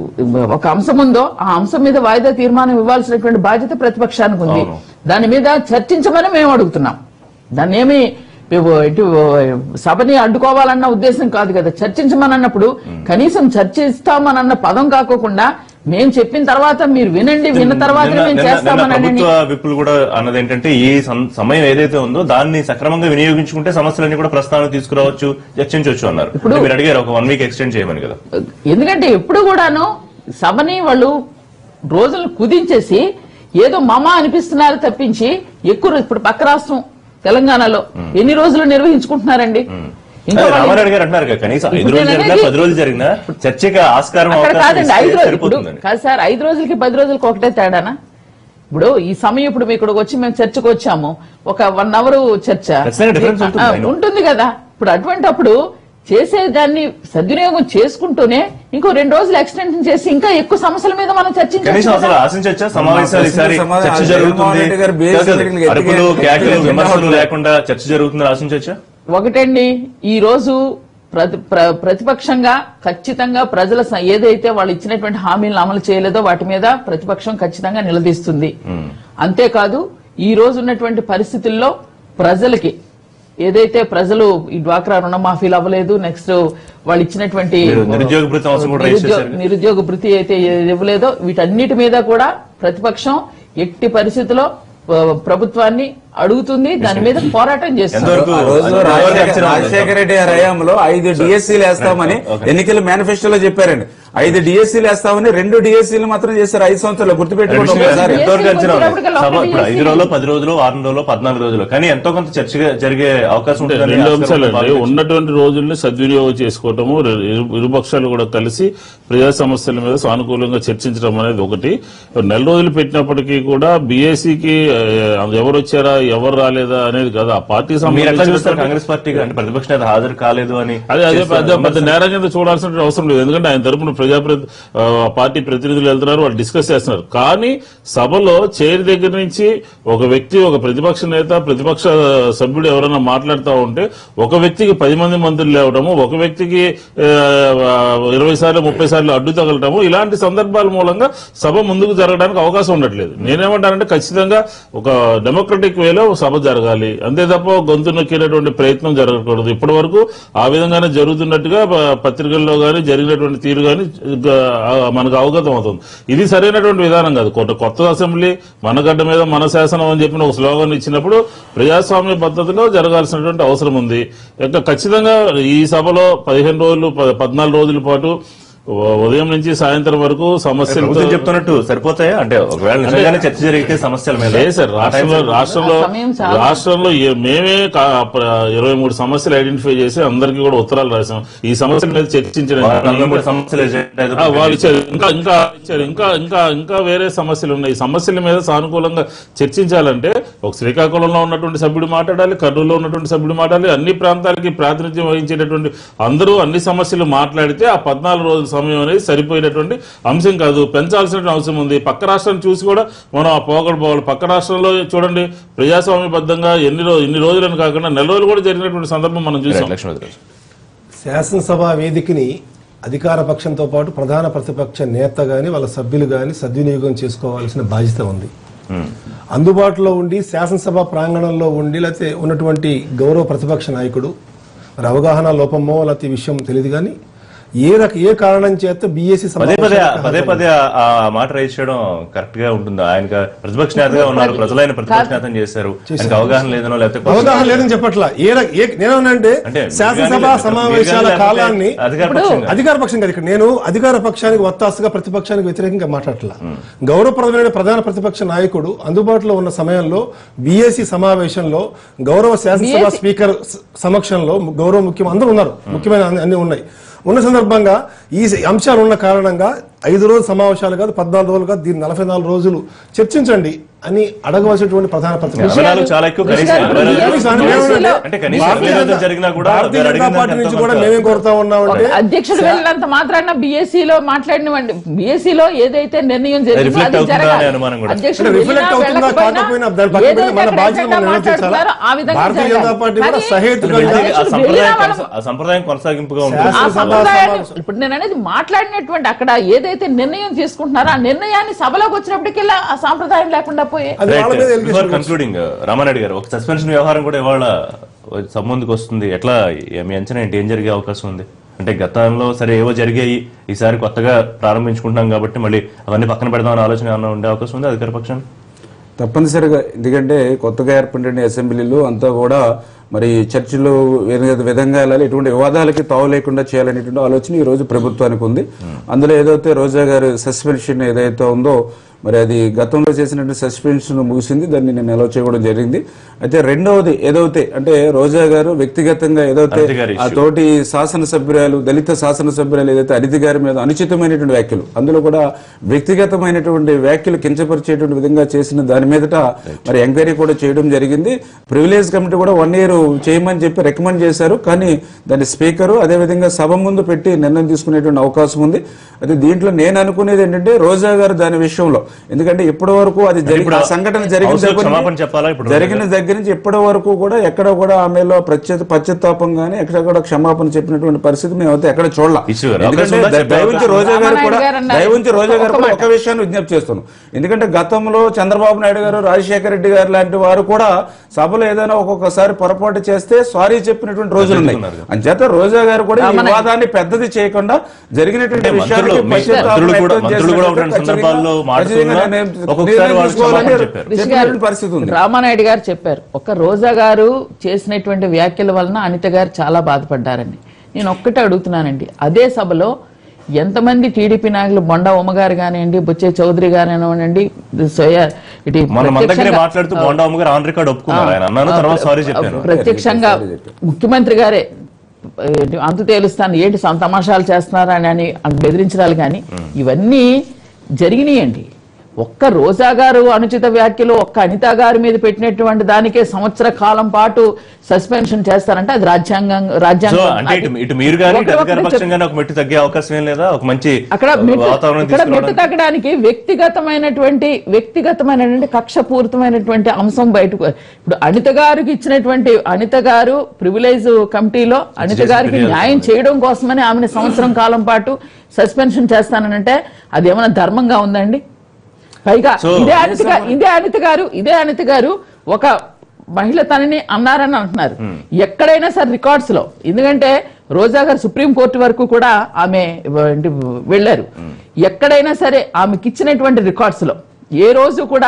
ఒక అంశం ఉందో ఆ అంశం మీద వాయిదా తీర్మానం ఇవ్వాల్సినటువంటి బాధ్యత ప్రతిపక్షానికి ఉంది అవును. దాని మీద చర్చించమని మేము అడుగుతున్నాం దాన్ని ఏమి మేము ఇటు సభని అడ్డుకోవాలన్న ఉద్దేశం కాదు కదా చర్చించమని అన్నప్పుడు కనీసం చర్చిస్తామనన్న పదం కాకోకుండా మేము చెప్పిన తర్వాత మీరు వినండి విన్న తర్వాత నిన్న- మేము నిన్న- నిన్న చేస్తామని ప్రభుత్వ విప్పులు కూడా అన్నది ఏంటంటే ఈ సం- సమయం ఏదైతే ఉందో దాన్ని సక్రమంగా వినియోగించుకుంటే సమస్యలన్నీ కూడా ప్రస్తావన తీసుకురావచ్చు చర్చించవచ్చు అన్నారు అంటే మీరు అడిగారు ఒక వన్ వీక్ ఎక్స్టెండ్ చేయమని కదా ఎందుకంటే ఎప్పుడు కూడాను సభని వాళ్ళు రోజులు కుదించేసి ఏదో మమ అనిపిస్తున్నారు తప్పించి ఎక్కువ ఇప్పుడు పక్క రాష్ట్రం తెలంగాణలో ఎన్ని రోజులు నిర్వహించుకుంటున్నారండి ఇంకా అదే వాళ్ళు- రామారావు గారు అంటున్నారు కదా, కనీసం ఐదు ఇప్పుడు రోజులు నేను జరిగినా అనేది- పది రోజులు జరిగినా చర్చకి ఆస్కారం అక్కడ అవకాశం కాదండి ఇస్తే ఐదు రోజులు ఇప్పుడు సరిపోతుందని కాదు సార్ ఐదు రోజులకి పది రోజులకి ఒకటే తేడానా ఇప్పుడు ఈ సమయం ఇప్పుడు మేము ఇక్కడికి వచ్చి మేము చర్చకు వచ్చాము ఒక వన్ అవర్ చర్చ ఖచ్చితంగా difference ఉంటుంది, ఆ, I know. ఉంటుంది కదా ఇప్పుడు అటువంటి అప్పుడు చేసేదాన్ని సద్వినియోగం చేసుకుంటూనే ఇంకో రెండు రోజులు ఎక్స్టెన్షన్ చేసి ఇంకా ఎక్కువ సమస్యల మీద మనం కనీసం చర్చించాలి అసలు ఆశించచ్చా సమావేశాలు ఈసారి సమావేశం- చర్చ జగన్మోహన్ జరుగుతుంది రెడ్డి గారు BSc కాదు, మీటింగ్లు అరుపులు ఎత్తికే- కేకలు ఎత్తికే విమర్శలు ఉండకూడదు. లేకుండా చర్చ జరుగుతుందని ఆశించవచ్చా ఒకటండి ఈ రోజు ప్రతి ప్ర- ప్రతిపక్షంగా ఖచ్చితంగా ప్రజల స- ఏదైతే వాళ్ళు ఇచ్చినటువంటి హామీలను అమలు చేయలేదో వాటి మీద ప్రతిపక్షం ఖచ్చితంగా నిలదీస్తుంది అంతేకాదు ఈ రోజు ఉన్నటువంటి పరిస్థితుల్లో ప్రజలకి ఏదైతే ప్రజలు ఈ డ్వాక్రా రుణమాఫీలు అవ్వలేదు నెక్స్ట్ వాళ్ళు ఇచ్చినటువంటి మీరు నిరుద్యోగ భృతి అంశం కూడా రైజ్ నిరుద్యోగ- చేశారు. నిరుద్యోగ భృతి అయితే ఏది ఇవ్వలేదో వీటన్నిటి మీద కూడా ప్రతిపక్షం ఎట్టి పరిస్థితిలో ఆ, ప్రభుత్వాన్ని అడుగుతుంది దాని మీద పోరాటం చేస్తుంది ఎంతవరకు ఆ రోజు ఎంతవరకు రాజశేఖర అంచనా ఉంది? రాజశేఖర రెడ్డి గారి హయాంలో ఐదు డిఎస్సీలు వేస్తామని ఓకే. ఎన్నికల మేనిఫెస్టోలో చెప్పారండి ఐదు డిఎస్సీలు వేస్తామని రెండు డిఎస్సీలు మాత్రం చేశారు ఐదు సంవత్సరాలు గుర్తుపెట్టుకోండి విషయం ఒకసారి కాదు. ఎంతవరకు అంచనా ఉంది? వచ్చేటప్పటికల్లా సభ ఒకటి ఇప్పుడు ఐదు చేసి- రోజులు పది రోజులు వారం రోజులు పద్నాలుగు రోజులు కానీ ఎంతో కొంత చర్చ జరిగే అవకాశం అంటే ఉంటుందని రెండు ఆస్కారం అంశాలు అండి భావించవచ్చు. ఉన్నటువంటి రోజుల్ని సద్వినియోగం చేసుకోవటము రె- ఇరు- ఇరుపక్షాలు కూడా కలిసి ప్రజా సమస్యల మీద సానుకూలంగా చర్చించడం అనేది ఒకటి నెల రోజులు పెట్టినప్పటికీ కూడా బీఏసీకి ఎవరు వచ్చారా ఎవరు రాలేదా అనేది కాదు ఆ పార్టీ మీరు ఎట్లా చూస్తారు సంబంధించిన కాంగ్రెస్ పార్టీకి అంటే ప్రతిపక్ష నేత హాజరు కాలేదు అని అదే అదే చేస్తున్న పెద్ద పెద్ద విమర్శలు. నేరం కింద చూడాల్సిన అవసరం లేదు ఎందుకంటే ఆయన తరపున ప్రజా ప్రతి- ఆ, పార్టీ ప్రతినిధులు వెళ్తున్నారు వాళ్ళు డిస్కస్ చేస్తున్నారు కానీ సభలో చైర్ దగ్గర నుంచి ఒక వ్యక్తి ఒక ప్రతిపక్ష నేత ప్రతిపక్ష సభ్యుడు ఎవరైనా మాట్లాడుతూ ఉంటే ఒక వ్యక్తికి పది మంది మంత్రులు లేవడము ఒక వ్యక్తికి ఆ, ఇరవై సార్లు ముప్పై సార్లు అడ్డు తగలటము ఇలాంటి సందర్భాల మూలంగా సభ ముందుకు జరగడానికి అవకాశం ఉండట్లేదు నేనేమంటానంటే ఖచ్చితంగా ఒక డెమోక్రటిక్ వేలో సభ జరగాలి అంతే తప్ప గొంతు నొక్కేటటువంటి ప్రయత్నం జరగకూడదు ఇప్పటి వరకు ఆ విధంగానే జరుగుతున్నట్టుగా ప- పత్రికల్లో గానీ జరిగినటువంటి తీరు గానీ గ- ఆ, మనకు అవగతం అవుతుంది ఇది సరైనటువంటి విధానం కాదు కొత్త కొత్త అసెంబ్లీ మన గడ్డ మీద మన శాసనం అని చెప్పిన ఒక స్లోగన్ ఇచ్చినప్పుడు ప్రజాస్వామ్య పద్ధతిలో జరగాల్సినటువంటి అవసరం ఉంది ఇక ఖచ్చితంగా ఈ సభలో పదిహేను రోజులు ప- పద్నాలుగు రోజుల పాటు ఉ- ఉదయం నుంచి సాయంత్రం వరకు సమస్యలతో ప్రభుత్వం చెప్తున్నట్టు సరిపోతాయా అంటే ఒకవేళ నిజంగానే చర్చ జరిగితే సమస్యల మీద లేదు సార్ రాష్ట్రంలో రాష్ట్రంలో ఆ సమయం చాలా- రాష్ట్రంలో ఏ- మేమే కా- ప్ర- ఇరవై మూడు సమస్యలు ఐడెంటిఫై చేసి అందరికీ కూడా ఉత్తరాలు రాసాం ఈ సమస్యల మీద చర్చించడానికి నలభై మూడు సమస్యలు ఎజెండా ఆ, వాళ్ళు ఇచ్చారు ఇంకా ఇంకా ఇచ్చారు ఇంకా ఇంకా ఇంకా వేరే సమస్యలు ఉన్నాయి ఈ సమస్యల మీద సానుకూలంగా చర్చించాలంటే ఒక శ్రీకాకుళంలో ఉన్నటువంటి సభ్యుడు మాట్లాడాలి కర్నూలులో ఉన్నటువంటి సభ్యుడు మాట్లాడాలి అన్ని ప్రాంతాలకి ప్రాతినిధ్యం వహించేటటువంటి అందరూ అన్ని సమస్యలు మాట్లాడితే ఆ పద్నాలుగు రోజుల సమయం అనేది సరిపోయినటువంటి అంశం కాదు పెంచాల్సిన అవసరం ఉంది పక్క రాష్ట్రాన్ని చూసి కూడా మనం ఆ పోగడ పోవాలి పక్క రాష్ట్రంలో చూడండి ప్రజాస్వామ్యబద్ధంగా ఎన్ని రోజు ఇన్ని రోజులని కాకుండా నెల రోజులు కూడా జరిగినటువంటి సందర్భం మనం చూసాం లక్ష్మీరాజు శాసనసభ వేదికని అధికార పక్షంతో పాటు ప్రధాన ప్రతిపక్ష నేత గాని వాళ్ళ సభ్యులు గాని సద్వినియోగం చేసుకోవాల్సిన బాధ్యత ఉంది అందుబాటులో ఉండి శాసనసభ ప్రాంగణంలో ఉండి లేకపోతే ఉన్నటువంటి గౌరవ ప్రతిపక్ష నాయకుడు మరి అవగాహన లోపమో లేకపోతే ఈ విషయం తెలియదు కానీ ఏ రక ఏ కారణం చేత బీఎస్సీ పదే పదే పదే పదే ఆ మాట రైజ్ చేయడం కరెక్ట్ గా ఉంటుందా ఆయన ప్రతిపక్ష నేతగా ఉన్నారు ప్రజలైన ప్రతిపక్ష నేతను చేశారు ఆయనకు అవగాహన లేదనో లేకపోతే అవగాహన లేదని చెప్పట్లా ఏ రక ఏ నేనేమన్నానంటే అంటే శాసనసభ మీరు కానీ సమావేశాల లేకపోతే కాలాన్ని అధికార పక్షంగా. అధికార పక్షం కాదు ఇక్కడ నేను అధికార పక్షానికి ఒత్తాసుగా ప్రతిపక్షానికి వ్యతిరేకంగా మాట్లాడట్లా గౌరవప్రదమైన ప్రధాన ప్రతిపక్ష నాయకుడు అందుబాటులో ఉన్న సమయంలో బీఏసీ సమావేశంలో గౌరవ శాసనసభ BSc స్పీకర్ స- సమక్షంలో గౌరవ ముఖ్యం అందరూ ఉన్నారు ముఖ్యమైన అన్ని- అన్ని ఉన్నాయి ఉన్న సందర్భంగా ఈ స- అంశాలు ఉన్న కారణంగా ఐదు రోజులు సమావేశాలు కాదు పద్నాలుగు రోజులు కాదు దీన్ని నలభై నాలుగు రోజులు చర్చించండి అని అడగవలసినటువంటి ప్రధాన ప్రతిపక్ష ఎనభై నాలుగు చాలా ఎక్కువ కనీసం విషయాలు- ఎనభై నాలుగు విషయాలు- రోజులు విషయాలు- అంటే కనీసం భారతీయ ఎనభై రోజులు జనతా- జరిగినా కూడా భారతీయ మీరు జనతా అడిగిన పార్టీ దానికి నుంచి ఎంతో కూడా కొంత- మేమేం కోరుతా ఉన్నామంటే అధ్యక్షుడు వెళ్ళినంత మాత్రాన బీఎస్సీలో మాట్లాడినవండి బీఎస్సీలో ఏదైతే నిర్ణయం జరిగిందో రిఫ్లెక్ట్ అది అవుతుందా జరగాలి. అనే అనుమానం కూడా. అధ్యక్షుడు అంటే రిఫ్లెక్ట్ వెళ్ళినా అవుతుందా వెళ్ళకపోయినా కాకపోయినా దాని పక్కన ఏదైతే మన అక్కడ బాధ్యత మనం ఎజెండా నిర్వర్తించాలా మాట్లాడుతున్నారో ఆ విధంగా భారతీయ జరగాలి. జనతా పార్టీ కూడా కానీ సహేతుకంగా ఇది ఆ అధ్యక్షుడు సంప్రదాయం వెళ్ళినా వాళ్ళ- కొనసా- ఆ సంప్రదాయం కొనసాగింపుగా ఉంటుంది ఆ శాసనసభ సంప్రదాయాన్ని సమావేశం- ఇప్పుడు నేను అనేది మాట్లాడినటువంటి అక్కడ ఏదైతే నిర్ణయం తీసుకుంటున్నారో ఆ నిర్ణయాన్ని సభలోకి వచ్చినప్పటికెల్లా ఆ సాంప్రదాయం లేకుండా పోయే అది వాళ్ళ మీద ఎలిగేషన్ బిఫోర్ కన్క్లూడింగ్ రామారెడ్డి గారు ఒక సస్పెన్షన్ వ్యవహారం కూడా ఇవాళ సంబంధికి వస్తుంది ఎట్లా మీ అంచనా ఏంటి ఏం జరిగే అవకాశం ఉంది అంటే గతంలో సరే ఏవో జరిగాయి ఈసారి కొత్తగా ప్రారంభించుకుంటున్నాం కాబట్టి మళ్ళీ అవన్నీ పక్కన పెడదామని ఆలోచన ఏమైనా ఉండే అవకాశం ఉంది అధికార పక్షం తప్పనిసరిగా ఎందుకంటే కొత్తగా ఏర్పడిన అసెంబ్లీలు అంతా కూడా మరి చర్చలు వేరే విధంగా వెళ్ళాలి ఎటువంటి వివాదాలకి తావు లేకుండా చేయాలనేటువంటి ఆలోచన ఈ రోజు ప్రభుత్వానికి ఉంది అందులో ఏదైతే రోజా గారు సస్పెన్షన్ ఏదైతే ఉందో మరి అది గతంలో చేసినటువంటి సస్పెన్షన్ ముగిసింది దాన్ని నేను నిల్వ చేయడం జరిగింది అయితే రెండవది ఏదైతే అంటే రోజా గారు వ్యక్తిగతంగా ఏదైతే అనిత గారి ఆ issue. తోటి శాసనసభ్యురాలు దళిత శాసనసభ్యురాలు ఏదైతే అనితి గారి మీద అనుచితమైనటువంటి వ్యాఖ్యలు అందులో కూడా వ్యక్తిగతమైనటువంటి వ్యాఖ్యలు కించపరిచేటువంటి విధంగా చేసిన దాని మీదట మరి ఎంక్వైరీ కూడా చేయడం జరిగింది ప్రివిలేజ్ కమిటీ కూడా వన్ ఇయర్ చేయమని చెప్పి రికమెండ్ చేశారు కానీ దాని స్పీకరు అదేవిధంగా సభ ముందు పెట్టి నిర్ణయం తీసుకునేటువంటి అవకాశం ఉంది అయితే దీంట్లో నేను అనుకునేది ఏంటంటే రోజా గారు దాని విషయంలో ఎందుకంటే ఇప్పటి వరకు అది జరిగి ఇప్పుడు ఆ సంఘటన జరిగిన హౌస్లో దగ్గర క్షమాపణ నుంచి- చెప్పాలా ఇప్పుడు జరిగిన దగ్గర నుంచి ఇప్పటి వరకు కూడా ఎక్కడ కూడా ఆమెలో ప్రత్యేక పశ్చాత్తాపం గానీ ఎక్కడ కూడా క్షమాపణ చెప్పినటువంటి పరిస్థితి మేము అయితే ఎక్కడ చూడాల ఇచ్చు గారు, ఎందుకంటే అవకాశం ఉందా? ద- చెప్పే దయవుంచి అవకాశం రోజా గారు రామానాయుడు కూడా గారు అన్నారు. దయవుంచి రోజా గారు ఒక్క కూడా మాట. ఒక విషయాన్ని విజ్ఞప్తి చేస్తున్నాను ఎందుకంటే గతంలో చంద్రబాబు నాయుడు గారు రాజశేఖర రెడ్డి గారు లాంటి వారు కూడా సభలో ఏదైనా ఒక్కొక్కసారి పొరపాటు చేస్తే సారీ చెప్పినటువంటి రోజులు ఉన్నాయి ఉన్నారు. అంచేత రోజా గారు కూడా ఈ రామానాయుడు. వివాదాన్ని పెద్దది చేయకుండా జరిగినటువంటి అంటే మంత్రులు విషయాలకి మీ పశ్చాత్తాపం మంత్రులు కూడా వ్యక్తం మంత్రులు కూడా చేసినట్టు ఉన్న సందర్భాల్లో ఖచ్చితంగా- మాట్లాడుతున్నా ఖచ్చితంగా నేను ఒక్కొక్కసారి నిర్ణయం వాళ్ళు తీసుకోవాలని క్షమాపణ చెప్పారు. రిషి గారు, చెప్పినటువంటి పరిస్థితి ఉంది రామానాయుడు గారు చెప్పారు ఒక రోజా గారు చేసినటువంటి వ్యాఖ్యల వలన అనిత గారు చాలా బాధపడ్డారని నేను ఒక్కటే అడుగుతున్నానండి అదే సభలో ఎంతమంది టీడీపీ నాయకులు బొండా ఉమ్మగారు కానివ్వండి బుచ్చే చౌదరి గానివ్వండి సోయా ఇటు మన మన దగ్గరే ప్రత్యక్షంగా- మాట్లాడుతూ బోండా గారు ఆన్ రికార్డ్ ఒప్పుకున్నారు ఆయన అన్నాను తర్వాత సారీ చెప్పాను ప్రత్యక్షంగా ముఖ్యమంత్రి గారే ఏంటి అంతు తేలుస్తాను ఏంటి సం- తమాషాలు చేస్తున్నారా అని అని అని బెదిరించడాలు కానీ ఇవన్నీ జరిగినాయండి ఒక్క రోజా గారు అనుచిత వ్యాఖ్యలు ఒక్క అనిత గారి మీద పెట్టినటువంటి దానికే సంవత్సర కాలం పాటు సస్పెన్షన్ చేస్తారంటే అది రాజ్యాంగం సో రాజ్యాంగం అంటే ఇటు అది- ఇటు మీరు కానీ ఇటు ఒకటి అధికార ఒకటి పక్షంగానే ఒక మెట్టు తగ్గే అవకాశం ఏం లేదా ఒక మంచి అక్కడ మెట్టు వాతావరణం ఇక్కడ మెట్టు తీసుకురావడానికి తగ్గడానికి వ్యక్తిగతమైనటువంటి వ్యక్తిగతమైనటువంటి కక్షపూరితమైనటువంటి అంశం బయటకు ఇప్పుడు అనిత గారికి ఇచ్చినటువంటి అనిత గారు ప్రివిలేజ్ కమిటీలో అనిత చేసిన గారికి ఫిర్యాదు న్యాయం చేయడం కోసమని ఆమెను సంవత్సరం కాలం పాటు సస్పెన్షన్ చేస్తానంటే అది ఏమైనా ధర్మంగా ఉందండి పైగా So- ఇదే అనిత గా- ఇదే అనిత గారు ఇదే అనిత గారు ఒక మహిళ తనని అన్నారని అంటున్నారు ఎక్కడైనా సరే రికార్డ్స్ లో ఎందుకంటే రోజా గారు సుప్రీం కోర్టు వరకు కూడా ఆమె ఏంటి వెళ్ళారు ఎక్కడైనా సరే ఆమెకి ఇచ్చినటువంటి రికార్డ్స్ లో ఏ రోజు కూడా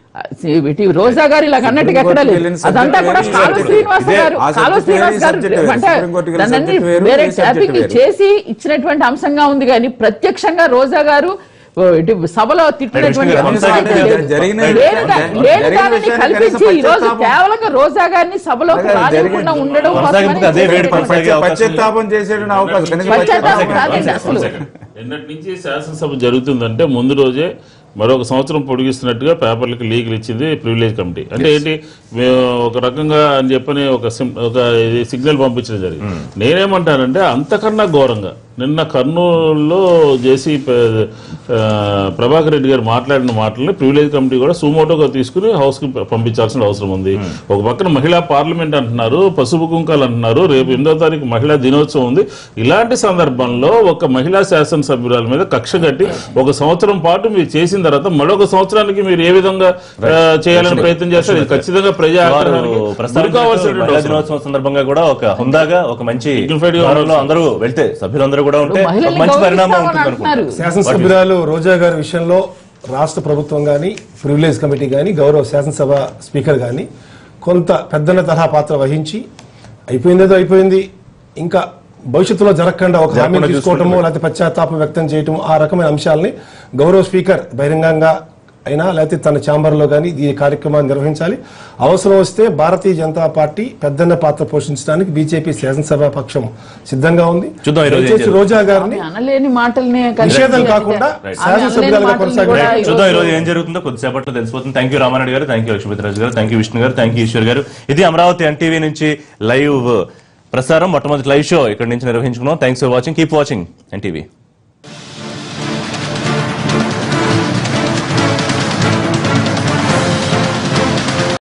ఇటు రోజా గారు ఇలా అన్నట్టుగా ఎక్కడ సుప్రీం లేదు కోర్టుకి అదంతా వెళ్ళిన కూడా subject కాలు వేరు. శ్రీనివాస్ ఇదే, గారు ఆ కాలు subject శ్రీనివాస్ వేరు, గారు subject వేరు. అంటే సుప్రీం కోర్టుకి వెళ్ళిన దాన్ని subject వేరు, వేరే ఈ subject ట్యాపింగ్ వేరు. చేసి ఇచ్చినటువంటి అంశంగా ఉంది కానీ ప్రత్యక్షంగా రోజా గారు ఓ, ఇటు సభలో తిట్టినటువంటి గారు, అంశం అయితే జరిగిన- లేదు. జరిగిన- లేని దా- జరిగిన లేని దానిని విషయాన్ని కల్పించి కనీసం ఈ రోజు పశ్చాత్తాపం- కేవలంగా రోజా గారిని సభలోకి అలాగే రానివ్వకుండా జరిగిన- ఉండడం కొనసాగింపుగా అదే వేడి కోసమని కొనసాగే అవకాశం ఉంది. పశ్చాత్తాపం చేసేటువంటి అవకాశం కనీసం పశ్చాత్తాపం పశ్చాత్తాపం కాదండి అసలు నిన్నటి నుంచి శాసనసభ జరుగుతుందంటే ముందు రోజే మరొక సంవత్సరం పొడిగిస్తున్నట్టుగా పేపర్లకు లీకులు ఇచ్చింది ప్రివిలేజ్ కమిటీ అంటే ఏంటి మేము ఒక రకంగా అని చెప్పని ఒక సిమ్- ఒక ఇది సిగ్నల్ పంపించడం జరిగింది నేనేమంటానంటే అంతకన్నా ఘోరంగా నిన్న కర్నూలులో జేసీ ప- ఆ, ప్రభాకర్ రెడ్డి గారు మాట్లాడిన మాటల్ని ప్రివిలేజ్ కమిటీ కూడా సుమోటోగా తీసుకుని హౌస్ కి పంపించాల్సిన అవసరం ఉంది ఒక పక్కన మహిళా పార్లమెంట్ అంటున్నారు పసుపు కుంకాలు అంటున్నారు రేపు ఎనిమిదో తారీఖు మహిళా దినోత్సవం ఉంది ఇలాంటి సందర్భంలో ఒక మహిళా శాసనసభ్యురాల మీద కక్ష కట్టి ఒక సంవత్సరం పాటు మీరు చేసిన తర్వాత మరొక సంవత్సరానికి మీరు ఏ విధంగా ఆ, చేయాలని ప్రయత్నం చేస్తారు ఇది ఖచ్చితంగా ప్రజా వారు ఆగ్రహానికి గురి ప్రస్తావించినట్టు కావాల్సినటువంటి మహిళా అవసరం. దినోత్సవం సందర్భంగా కూడా ఒక హుందాగా ఒక మంచి Dignified గా వారంలో ఉండాల్సి అందరూ వెళ్తే సభ్యులందరూ కూడా ఉంటే ఒక మహిళల్ని మంచి పరిణామం గౌరవిస్తామని ఉంటుంది అంటున్నారు. అనుకుంటున్నాను శాసనసభ్యురాలు రోజా గారి విషయంలో రాష్ట్ర ప్రభుత్వం కానీ ప్రివిలేజ్ కమిటీ కానీ గౌరవ శాసనసభ స్పీకర్ కానీ కొంత పెద్దన్న తరహా పాత్ర వహించి అయిపోయిందేదో అయిపోయింది ఇంకా భవిష్యత్తులో జరగకుండా ఒక హామీ జరగకుండా తీసుకోవటము లేకపోతే పశ్చాత్తాపం వ్యక్తం చేయటం ఆ రకమైన అంశాలని గౌరవ స్పీకర్ బహిరంగంగా అయినా లేకపోతే తన ఛాంబర్లో కానీ ఈ కార్యక్రమాన్ని నిర్వహించాలి అవసరం వస్తే భారతీయ జనతా పార్టీ పెద్దన్న పాత్ర పోషించడానికి బీజేపీ శాసనసభ పక్షం సిద్ధంగా ఉంది చూద్దాం ఈ రోజు ఏం దయచేసి రోజా గారిని ఆమె అనలేని మాటల్ని నిషేధం కాకుండా శాసనసభ్యులుగా కొనసాగడం రైట్. చూద్దాం ఈ రోజు ఏం జరుగుతుందో కొద్దిసేపట్లో తెలిసిపోతుంది థ్యాంక్ యూ రామారెడ్డి గారు థ్యాంక్ యూ లక్ష్మీపతిరాజు గారు థ్యాంక్ యూ విష్ణు గారు థ్యాంక్ యూ ఈశ్వర్ గారు ఇది అమరావతి ఎన్టీవీ నుంచి లైవ్ ప్రసారం మొట్టమొదటి లైవ్ షో ఇక్కడ నుంచి నిర్వహించుకున్నాం thanks for watching keep watching NTV